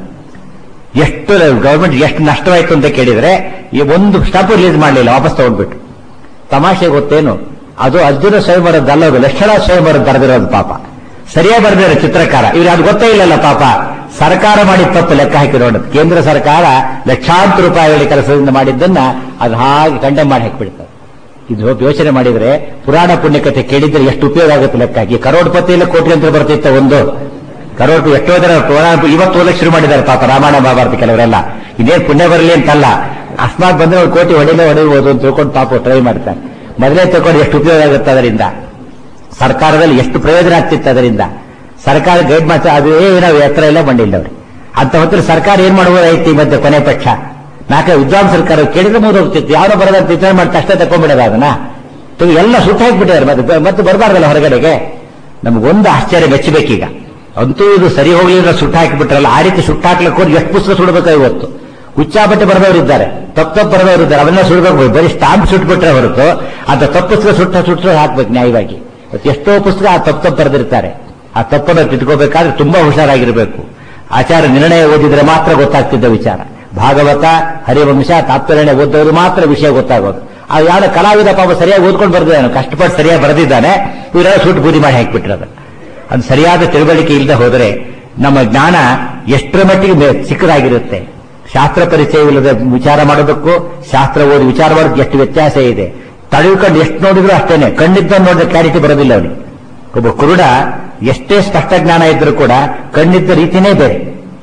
ಎಷ್ಟು ಗೌರ್ಮೆಂಟ್ ಎಷ್ಟು ನಷ್ಟವಾಯ್ತು ಅಂತ ಕೇಳಿದ್ರೆ ಈ ಒಂದು ಸ್ಟಾಪ್ ರಿಲೀಸ್ ಮಾಡಲಿಲ್ಲ ವಾಪಸ್ ತಗೊಂಡ್ಬಿಟ್ಟು ತಮಾಷೆ ಗೊತ್ತೇನು ಅದು ಅರ್ಜುನ ಸ್ವಯಂವರದ್ದಲ್ಲ ಅದು ಲಕ್ಷಣ ಸ್ವಯಂವರ ಬರೆದಿರೋದು ಪಾಪ ಸರಿಯಾಗಿ ಬರೆದಿರೋ ಚಿತ್ರಕಾರ ಇವ್ರು ಅದು ಗೊತ್ತೇ ಇಲ್ಲಲ್ಲ ಪಾಪ ಸರ್ಕಾರ ಮಾಡಿದ ತಪ್ಪು ಲೆಕ್ಕ ಹಾಕಿ ನೋಡೋದು ಕೇಂದ್ರ ಸರ್ಕಾರ ಲಕ್ಷಾಂತರ ರೂಪಾಯಿಗಳ ಕೆಲಸದಿಂದ ಮಾಡಿದ್ದನ್ನ ಅದು ಹಾಗೆ ಕಂಡೆ ಮಾಡಿ ಹಾಕಿಬಿಡ್ತಾರೆ ಇದು ಯೋಚನೆ ಮಾಡಿದ್ರೆ ಪುರಾಣ ಪುಣ್ಯಕತೆ ಕೇಳಿದ್ರೆ ಎಷ್ಟು ಉಪಯೋಗ ಆಗುತ್ತೆ ಲೆಕ್ಕ ಹಾಕಿ ಕರೋಡ್ಪತಿಯಲ್ಲಿ ಕೋಟಿ ಅಂತ ಬರ್ತಿತ್ತ ಒಂದು ಕರೋಡ್ ಎಷ್ಟೋ ಜನ ಪುರಾಣ ಇವತ್ತು ಓದಕ್ಕೆ ಶುರು ಮಾಡಿದ್ದಾರೆ ಪಾಪ ರಾಮಾಯಣ ಮಹಾಭಾರತ ಕೆಲವರೆಲ್ಲ ಇದೇನು ಪುಣ್ಯ ಬರಲಿ ಅಂತಲ್ಲ ಅಸ್ಮಾತ್ ಬಂದ್ರೆ ಒಂದು ಕೋಟಿ ಹೊಡಿಲೇ ಹೊಡೆಯಬಹುದು ಅಂತ ತಿಳ್ಕೊಂಡು ಪಾಪ ಟ್ರೈ ಮಾಡ್ತಾರೆ ಮೊದಲೇ ತಗೊಂಡು ಎಷ್ಟು ಉಪಯೋಗ ಆಗುತ್ತೆ ಅದರಿಂದ ಸರ್ಕಾರದಲ್ಲಿ ಎಷ್ಟು ಪ್ರಯೋಜನ ಆಗ್ತಿತ್ತು ಅದರಿಂದ ಸರ್ಕಾರ ಗೈಡ್ ಮಾಡ್ತಾ ಅದು ನಾವು ಎತ್ತರ ಎಲ್ಲ ಬಂದಿಲ್ಲ ಅವ್ರಿಗೆ ಅಂತ ಹೊತ್ತಲ್ಲಿ ಸರ್ಕಾರ ಏನ್ ಮಾಡಬಹುದಾಯ್ತು ಈ ಮಧ್ಯೆ ಕೊನೆ ಪಕ್ಷ ನಾಲ್ಕು ವಿದ್ವಾಂಸ ಸರ್ಕಾರ ಕೇಳಿದ್ರೆ ಮುಗಿದು ಹೋಗ್ತಿತ್ತು ಯಾರೋ ಬರೋದಂತ ವಿಚಾರ ಮಾಡಿ ತಕ್ಷಣ ತಕೊಂಡ್ಬಿಡೋದು ಅದನ್ನ ಎಲ್ಲ ಸುಟ್ಟು ಹಾಕಿಬಿಟ್ಟಿದ್ದಾರೆ ಮತ್ತೆ ಮತ್ತೆ ಬರಬಾರ್ದಲ್ಲ ಹೊರಗಡೆಗೆ ನಮಗೊಂದು ಆಶ್ಚರ್ಯ ಮೆಚ್ಚಬೇಕೀಗ ಅಂತೂ ಇದು ಸರಿ ಹೋಗ್ಲಿಲ್ಲ ಸುಟ್ಟು ಹಾಕಿಬಿಟ್ರಲ್ಲ ಆ ರೀತಿ ಸುಟ್ಟು ಹಾಕ್ಲಿಕ್ಕೆ ಹೋಗಿ ಎಷ್ಟು ಪುಸ್ತಕ ಸುಡಬೇಕು ಇವತ್ತು ಹುಚ್ಚಾಬಟ್ಟೆ ಬರೆದವರು ಇದ್ದಾರೆ ತಪ್ಪು ತಪ್ಪು ಬರೆದವರು ಇದ್ದಾರೆ ಅವನ್ನ ಸುಡಬೇಕು ಬರೀ ಸ್ಟಾಂಪ್ ಸುಟ್ಬಿಟ್ರೆ ಹೊರತು ಅಂತ ತಪ್ಪು ಪುಸ್ತಕ ಸುಟ್ಟ ಸುಟ್ಟರೆ ಹಾಕ್ಬೇಕು ನ್ಯಾಯವಾಗಿ ಎಷ್ಟೋ ಪುಸ್ತಕ ಆ ತಪ್ಪು ತಪ್ಪು ಬರೆದಿರ್ತಾರೆ ಆ ತಪ್ಪನ್ನು ತಿದ್ಕೋಬೇಕಾದ್ರೆ ತುಂಬಾ ಹುಷಾರಾಗಿರಬೇಕು ಆಚಾರ ನಿರ್ಣಯ ಓದಿದ್ರೆ ಮಾತ್ರ ಗೊತ್ತಾಗ್ತಿದ್ದ ವಿಚಾರ ಭಾಗವತ ಹರಿವಂಶ ತಾತ್ಪರ್ಯ ಓದೋರು ಮಾತ್ರ ವಿಷಯ ಗೊತ್ತಾಗೋದು ಆ ಯಾವ ಕಲಾವಿದ ಪಾಪ ಸರಿಯಾಗಿ ಓದ್ಕೊಂಡು ಬರ್ದಿದ್ದಾನೆ ಕಷ್ಟಪಟ್ಟು ಸರಿಯಾಗಿ ಬರೆದಿದ್ದಾನೆ ಇವರೆಲ್ಲ ಸುಟ್ಟು ಬೂದಿ ಮಾಡಿ ಹಾಕಿಬಿಟ್ರದ ಅದು ಸರಿಯಾದ ತಿಳುವಳಿಕೆ ಇಲ್ಲದೆ ಹೋದರೆ ನಮ್ಮ ಜ್ಞಾನ ಎಷ್ಟರ ಮಟ್ಟಿಗೆ ಚಿಕ್ಕದಾಗಿರುತ್ತೆ ಶಾಸ್ತ್ರ ಪರಿಚಯವಿಲ್ಲದೆ ವಿಚಾರ ಮಾಡೋದಕ್ಕೂ ಶಾಸ್ತ್ರ ಓದಿ ವಿಚಾರ ಮಾಡೋದಕ್ಕೆ ಎಷ್ಟು ವ್ಯತ್ಯಾಸ ಇದೆ ತಡೆದುಕೊಂಡು ಎಷ್ಟು ನೋಡಿದ್ರು ಅಷ್ಟೇನೆ ಕಣ್ಣಿದ್ದ ನೋಡಿದ್ರೆ ಕ್ಲಾರಿಟಿ ಬರೋದಿಲ್ಲ ಅವನಿಗೆ ಒಬ್ಬ ಕುರುಡ ಎಷ್ಟೇ ಸ್ಪಷ್ಟ ಜ್ಞಾನ ಇದ್ರೂ ಕೂಡ ಕಣ್ಣಿದ್ದ ರೀತಿನೇ ಬೇರೆ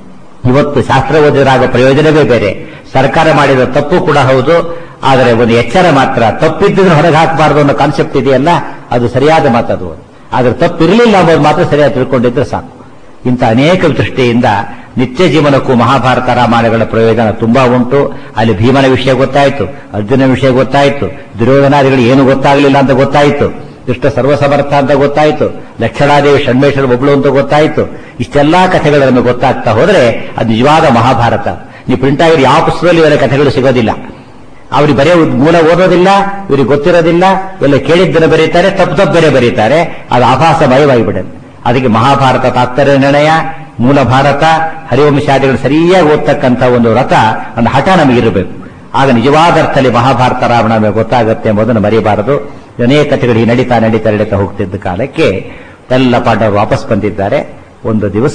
ಇವತ್ತು ಶಾಸ್ತ್ರ ಓದಿದ್ರಾಗ ಪ್ರಯೋಜನವೇ ಬೇರೆ ಸರ್ಕಾರ ಮಾಡಿದ ತಪ್ಪು ಕೂಡ ಹೌದು ಆದರೆ ಒಂದು ಎಚ್ಚರ ಮಾತ್ರ ತಪ್ಪಿದ್ದರೆ ಹೊರಗೆ ಹಾಕಬಾರದು ಅನ್ನೋ ಕಾನ್ಸೆಪ್ಟ್ ಇದೆಯಲ್ಲ ಅದು ಸರಿಯಾದ ಮಾತದು ಆದ್ರೆ ತಪ್ಪಿರಲಿಲ್ಲ ಅನ್ನೋದು ಮಾತ್ರ ಸರಿಯಾಗಿ ತಿಳ್ಕೊಂಡಿದ್ರೆ ಸಾಕು ಇಂಥ ಅನೇಕ ದೃಷ್ಟಿಯಿಂದ ನಿತ್ಯ ಜೀವನಕ್ಕೂ ಮಹಾಭಾರತ ರಾಮಾಯಣಗಳ ಪ್ರಯೋಜನ ತುಂಬಾ ಉಂಟು ಅಲ್ಲಿ ಭೀಮನ ವಿಷಯ ಗೊತ್ತಾಯಿತು ಅರ್ಜುನ ವಿಷಯ ಗೊತ್ತಾಯಿತು ದುರ್ಯೋಧನಾದಿಗಳು ಏನು ಗೊತ್ತಾಗಲಿಲ್ಲ ಅಂತ ಗೊತ್ತಾಯಿತು ಕೃಷ್ಣ ಸರ್ವಸಮರ್ಥ ಅಂತ ಗೊತ್ತಾಯ್ತು ಲಕ್ಷಣಾದೇವಿ ಷಣ್ಮೇಶ್ವರ ಒಬ್ಳು ಅಂತ ಗೊತ್ತಾಯ್ತು ಇಷ್ಟೆಲ್ಲಾ ಕಥೆಗಳನ್ನು ಗೊತ್ತಾಗ್ತಾ ಹೋದ್ರೆ ಅದು ನಿಜವಾದ ಮಹಾಭಾರತ ನೀವು ಪ್ರಿಂಟ್ ಆಗಿರೋ ಯಾವ ಪುಸ್ತಕದಲ್ಲಿ ಇವರ ಕಥೆಗಳು ಸಿಗೋದಿಲ್ಲ ಅವ್ರಿಗೆ ಬರೆಯೋ ಮೂಲ ಓದೋದಿಲ್ಲ ಇವ್ರಿಗೆ ಗೊತ್ತಿರೋದಿಲ್ಲ ಎಲ್ಲ ಕೇಳಿದ್ದನ್ನು ಬರೀತಾರೆ ತಪ್ಪು ತಪ್ಪು ಬೇರೆ ಬರೀತಾರೆ ಅದು ಆಭಾಸಮಯವಾಗಿಬಿಡುತ್ತೆ ಅದಕ್ಕೆ ಮಹಾಭಾರತ ತಾತ್ಪರ್ಯ ನಿರ್ಣಯ ಮೂಲ ಭಾರತ ಹರಿವಂಶಾದಿಗಳು ಸರಿಯಾಗಿ ಓದ್ತಕ್ಕಂಥ ಒಂದು ರಥ ಒಂದು ಹಠ ನಮಗಿರಬೇಕು ಆಗ ನಿಜವಾದ ಅರ್ಥದಲ್ಲಿ ಮಹಾಭಾರತ ರಾವಣ ನಮಗೆ ಗೊತ್ತಾಗುತ್ತೆ ಎಂಬುದನ್ನು ಮರೆಯಬಾರದು ಅನೇಕ ಕಥೆಗಳು ನಡೀತಾ ನಡೀತಾ ನಡೀತಾ ಹೋಗ್ತಿದ್ದ ಕಾಲಕ್ಕೆ ಎಲ್ಲ ಪಾಂಡವರು ವಾಪಸ್ ಬಂದಿದ್ದಾರೆ ಒಂದು ದಿವಸ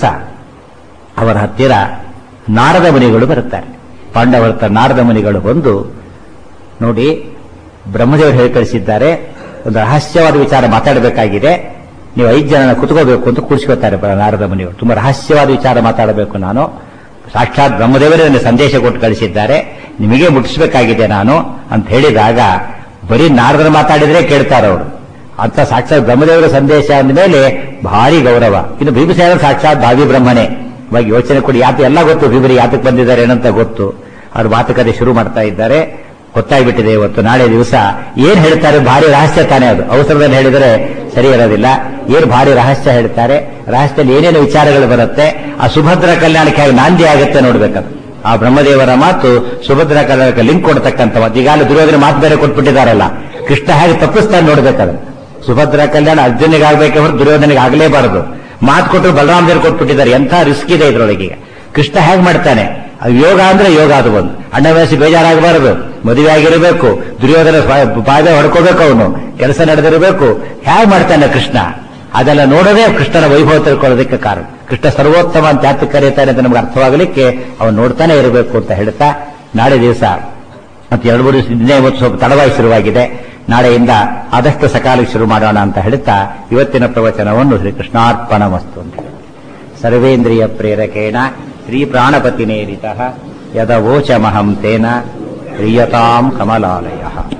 ಅವರ ಹತ್ತಿರ ನಾರದ ಮುನಿಗಳು ಬರುತ್ತಾರೆ ಪಾಂಡವರ ಹತ್ರ ನಾರದ ಮುನಿಗಳು ಬಂದು ನೋಡಿ ಬ್ರಹ್ಮದೇವರು ಹೇಳಿ ಕಳಿಸಿದ್ದಾರೆ ಒಂದು ರಹಸ್ಯವಾದ ವಿಚಾರ ಮಾತಾಡಬೇಕಾಗಿದೆ ನೀವು ಐದು ಜನ ಕುತ್ಕೋಬೇಕು ಅಂತ ಕೂರಿಸ್ಕೊತಾರೆ ನಾರದ ಮುನಿಗಳು ತುಂಬಾ ರಹಸ್ಯವಾದ ವಿಚಾರ ಮಾತಾಡಬೇಕು ನಾನು ಸಾಕ್ಷಾತ್ ಬ್ರಹ್ಮದೇವರೇ ನನಗೆ ಸಂದೇಶ ಕೊಟ್ಟು ಕಳಿಸಿದ್ದಾರೆ ನಿಮಗೆ ಮುಟ್ಟಿಸಬೇಕಾಗಿದೆ ನಾನು ಅಂತ ಹೇಳಿದಾಗ ಬರೀ ನಾರದರು ಮಾತಾಡಿದ್ರೆ ಕೇಳ್ತಾರೆ ಅವರು ಅಂತ ಸಾಕ್ಷಾತ್ ಬ್ರಹ್ಮದೇವರ ಸಂದೇಶ ಅಂದಮೇಲೆ ಭಾರಿ ಗೌರವ ಇನ್ನು ಭೀಮಸೇನ ಸಾಕ್ಷಾತ್ ಭಾವಿ ಬ್ರಹ್ಮನೇ ಇವಾಗ ಯೋಚನೆ ಕೊಡಿ ಯಾತ ಎಲ್ಲ ಗೊತ್ತು ಭೀಮರಿ ಯಾತಕ್ಕೆ ಬಂದಿದ್ದಾರೆ ಏನಂತ ಗೊತ್ತು ಅವ್ರು ಮಾತುಕತೆ ಶುರು ಮಾಡ್ತಾ ಇದ್ದಾರೆ ಗೊತ್ತಾಗ್ಬಿಟ್ಟಿದೆ ಇವತ್ತು ನಾಳೆ ದಿವಸ ಏನ್ ಹೇಳ್ತಾರೆ ಭಾರಿ ರಹಸ್ಯ ತಾನೇ ಅದು ಅವಸರದಲ್ಲಿ ಹೇಳಿದರೆ ಸರಿ ಇರೋದಿಲ್ಲ ಏನ್ ಭಾರಿ ರಹಸ್ಯ ಹೇಳ್ತಾರೆ ರಹಸ್ಯದಲ್ಲಿ ಏನೇನು ವಿಚಾರಗಳು ಬರುತ್ತೆ ಆ ಸುಭದ್ರ ಕಲ್ಯಾಣಕ್ಕೆ ಹೇಗೆ ನಾಂದಿ ಆಗುತ್ತೆ ನೋಡ್ಬೇಕದು ಆ ಬ್ರಹ್ಮದೇವರ ಮಾತು ಸುಭದ್ರ ಕಲ್ಯಾಣಕ್ಕೆ ಲಿಂಕ್ ಕೊಡ್ತಕ್ಕಂಥ ಈಗಾಗಲೇ ದುರ್ಯೋಧನ ಮಾತು ಬೇರೆ ಕೊಟ್ಬಿಟ್ಟಿದಾರಲ್ಲ ಕೃಷ್ಣ ಹೇಗೆ ತಪ್ಪಿಸ್ತಾನೆ ನೋಡ್ಬೇಕದು ಸುಭದ್ರ ಕಲ್ಯಾಣ ಅರ್ಜುನಿಗೆ ಆಗ್ಬೇಕೆ ಹೊರತು ದುರ್ಯೋಧನಿಗೆ ಆಗಲೇಬಾರದು ಮಾತು ಕೊಟ್ಟರು ಬಲರಾಮದೇವರು ಕೊಟ್ಬಿಟ್ಟಿದ್ದಾರೆ ಎಂಥ ರಿಸ್ಕ್ ಇದೆ ಇದ್ರೊಳಗೆ ಈಗ ಕೃಷ್ಣ ಹೇಗೆ ಮಾಡ್ತಾನೆ ಅದು ಯೋಗ ಅಂದ್ರೆ ಯೋಗ ಅದು ಒಂದು ಅಣ್ಣ ವಯಸ್ಸು ಬೇಜಾರಾಗಬಾರದು ಮದುವೆ ಆಗಿರಬೇಕು ದುರ್ಯೋಧನ ಪಾದ ಹೊಡ್ಕೋಬೇಕು ಅವನು ಕೆಲಸ ನಡೆದಿರಬೇಕು ಹೇಗೆ ಮಾಡ್ತಾನೆ ಕೃಷ್ಣ ಅದೆಲ್ಲ ನೋಡೋದೇ ಕೃಷ್ಣನ ವೈಭವ ತಿಳ್ಕೊಳ್ಳೋದಕ್ಕೆ ಕಾರಣ ಕೃಷ್ಣ ಸರ್ವೋತ್ತಮ ಅಂತ ಯಾತಕ್ಕೆ ಕರೀತಾನೆ ಅಂತ ನಮ್ಗೆ ಅರ್ಥವಾಗಲಿಕ್ಕೆ ಅವನು ನೋಡ್ತಾನೆ ಇರಬೇಕು ಅಂತ ಹೇಳ್ತಾ ನಾಳೆ ದಿವಸ ಮತ್ತೆ ಎರಡು ಮೂರು ದಿವಸ ದಿನ ಇವತ್ತು ಸ್ವಲ್ಪ ತಡವಾಗಿ ಶುರುವಾಗಿದೆ ನಾಳೆಯಿಂದ ಆದಷ್ಟು ಸಕಾಲಕ್ಕೆ ಶುರು ಮಾಡೋಣ ಅಂತ ಹೇಳ್ತಾ ಇವತ್ತಿನ ಪ್ರವಚನವನ್ನು ಶ್ರೀ ಕೃಷ್ಣಾರ್ಪಣ ಮಸ್ತು ಅಂತ ಸರ್ವೇಂದ್ರಿಯ ಪ್ರೇರಕೇಣ ಶ್ರೀ ಪ್ರಾಣಪತಿನೇರಿತ ಯದವೋಚಮಹಂ ತೇನ ಪ್ರಿಯತಾಂ ಕಮಲಾಲಯ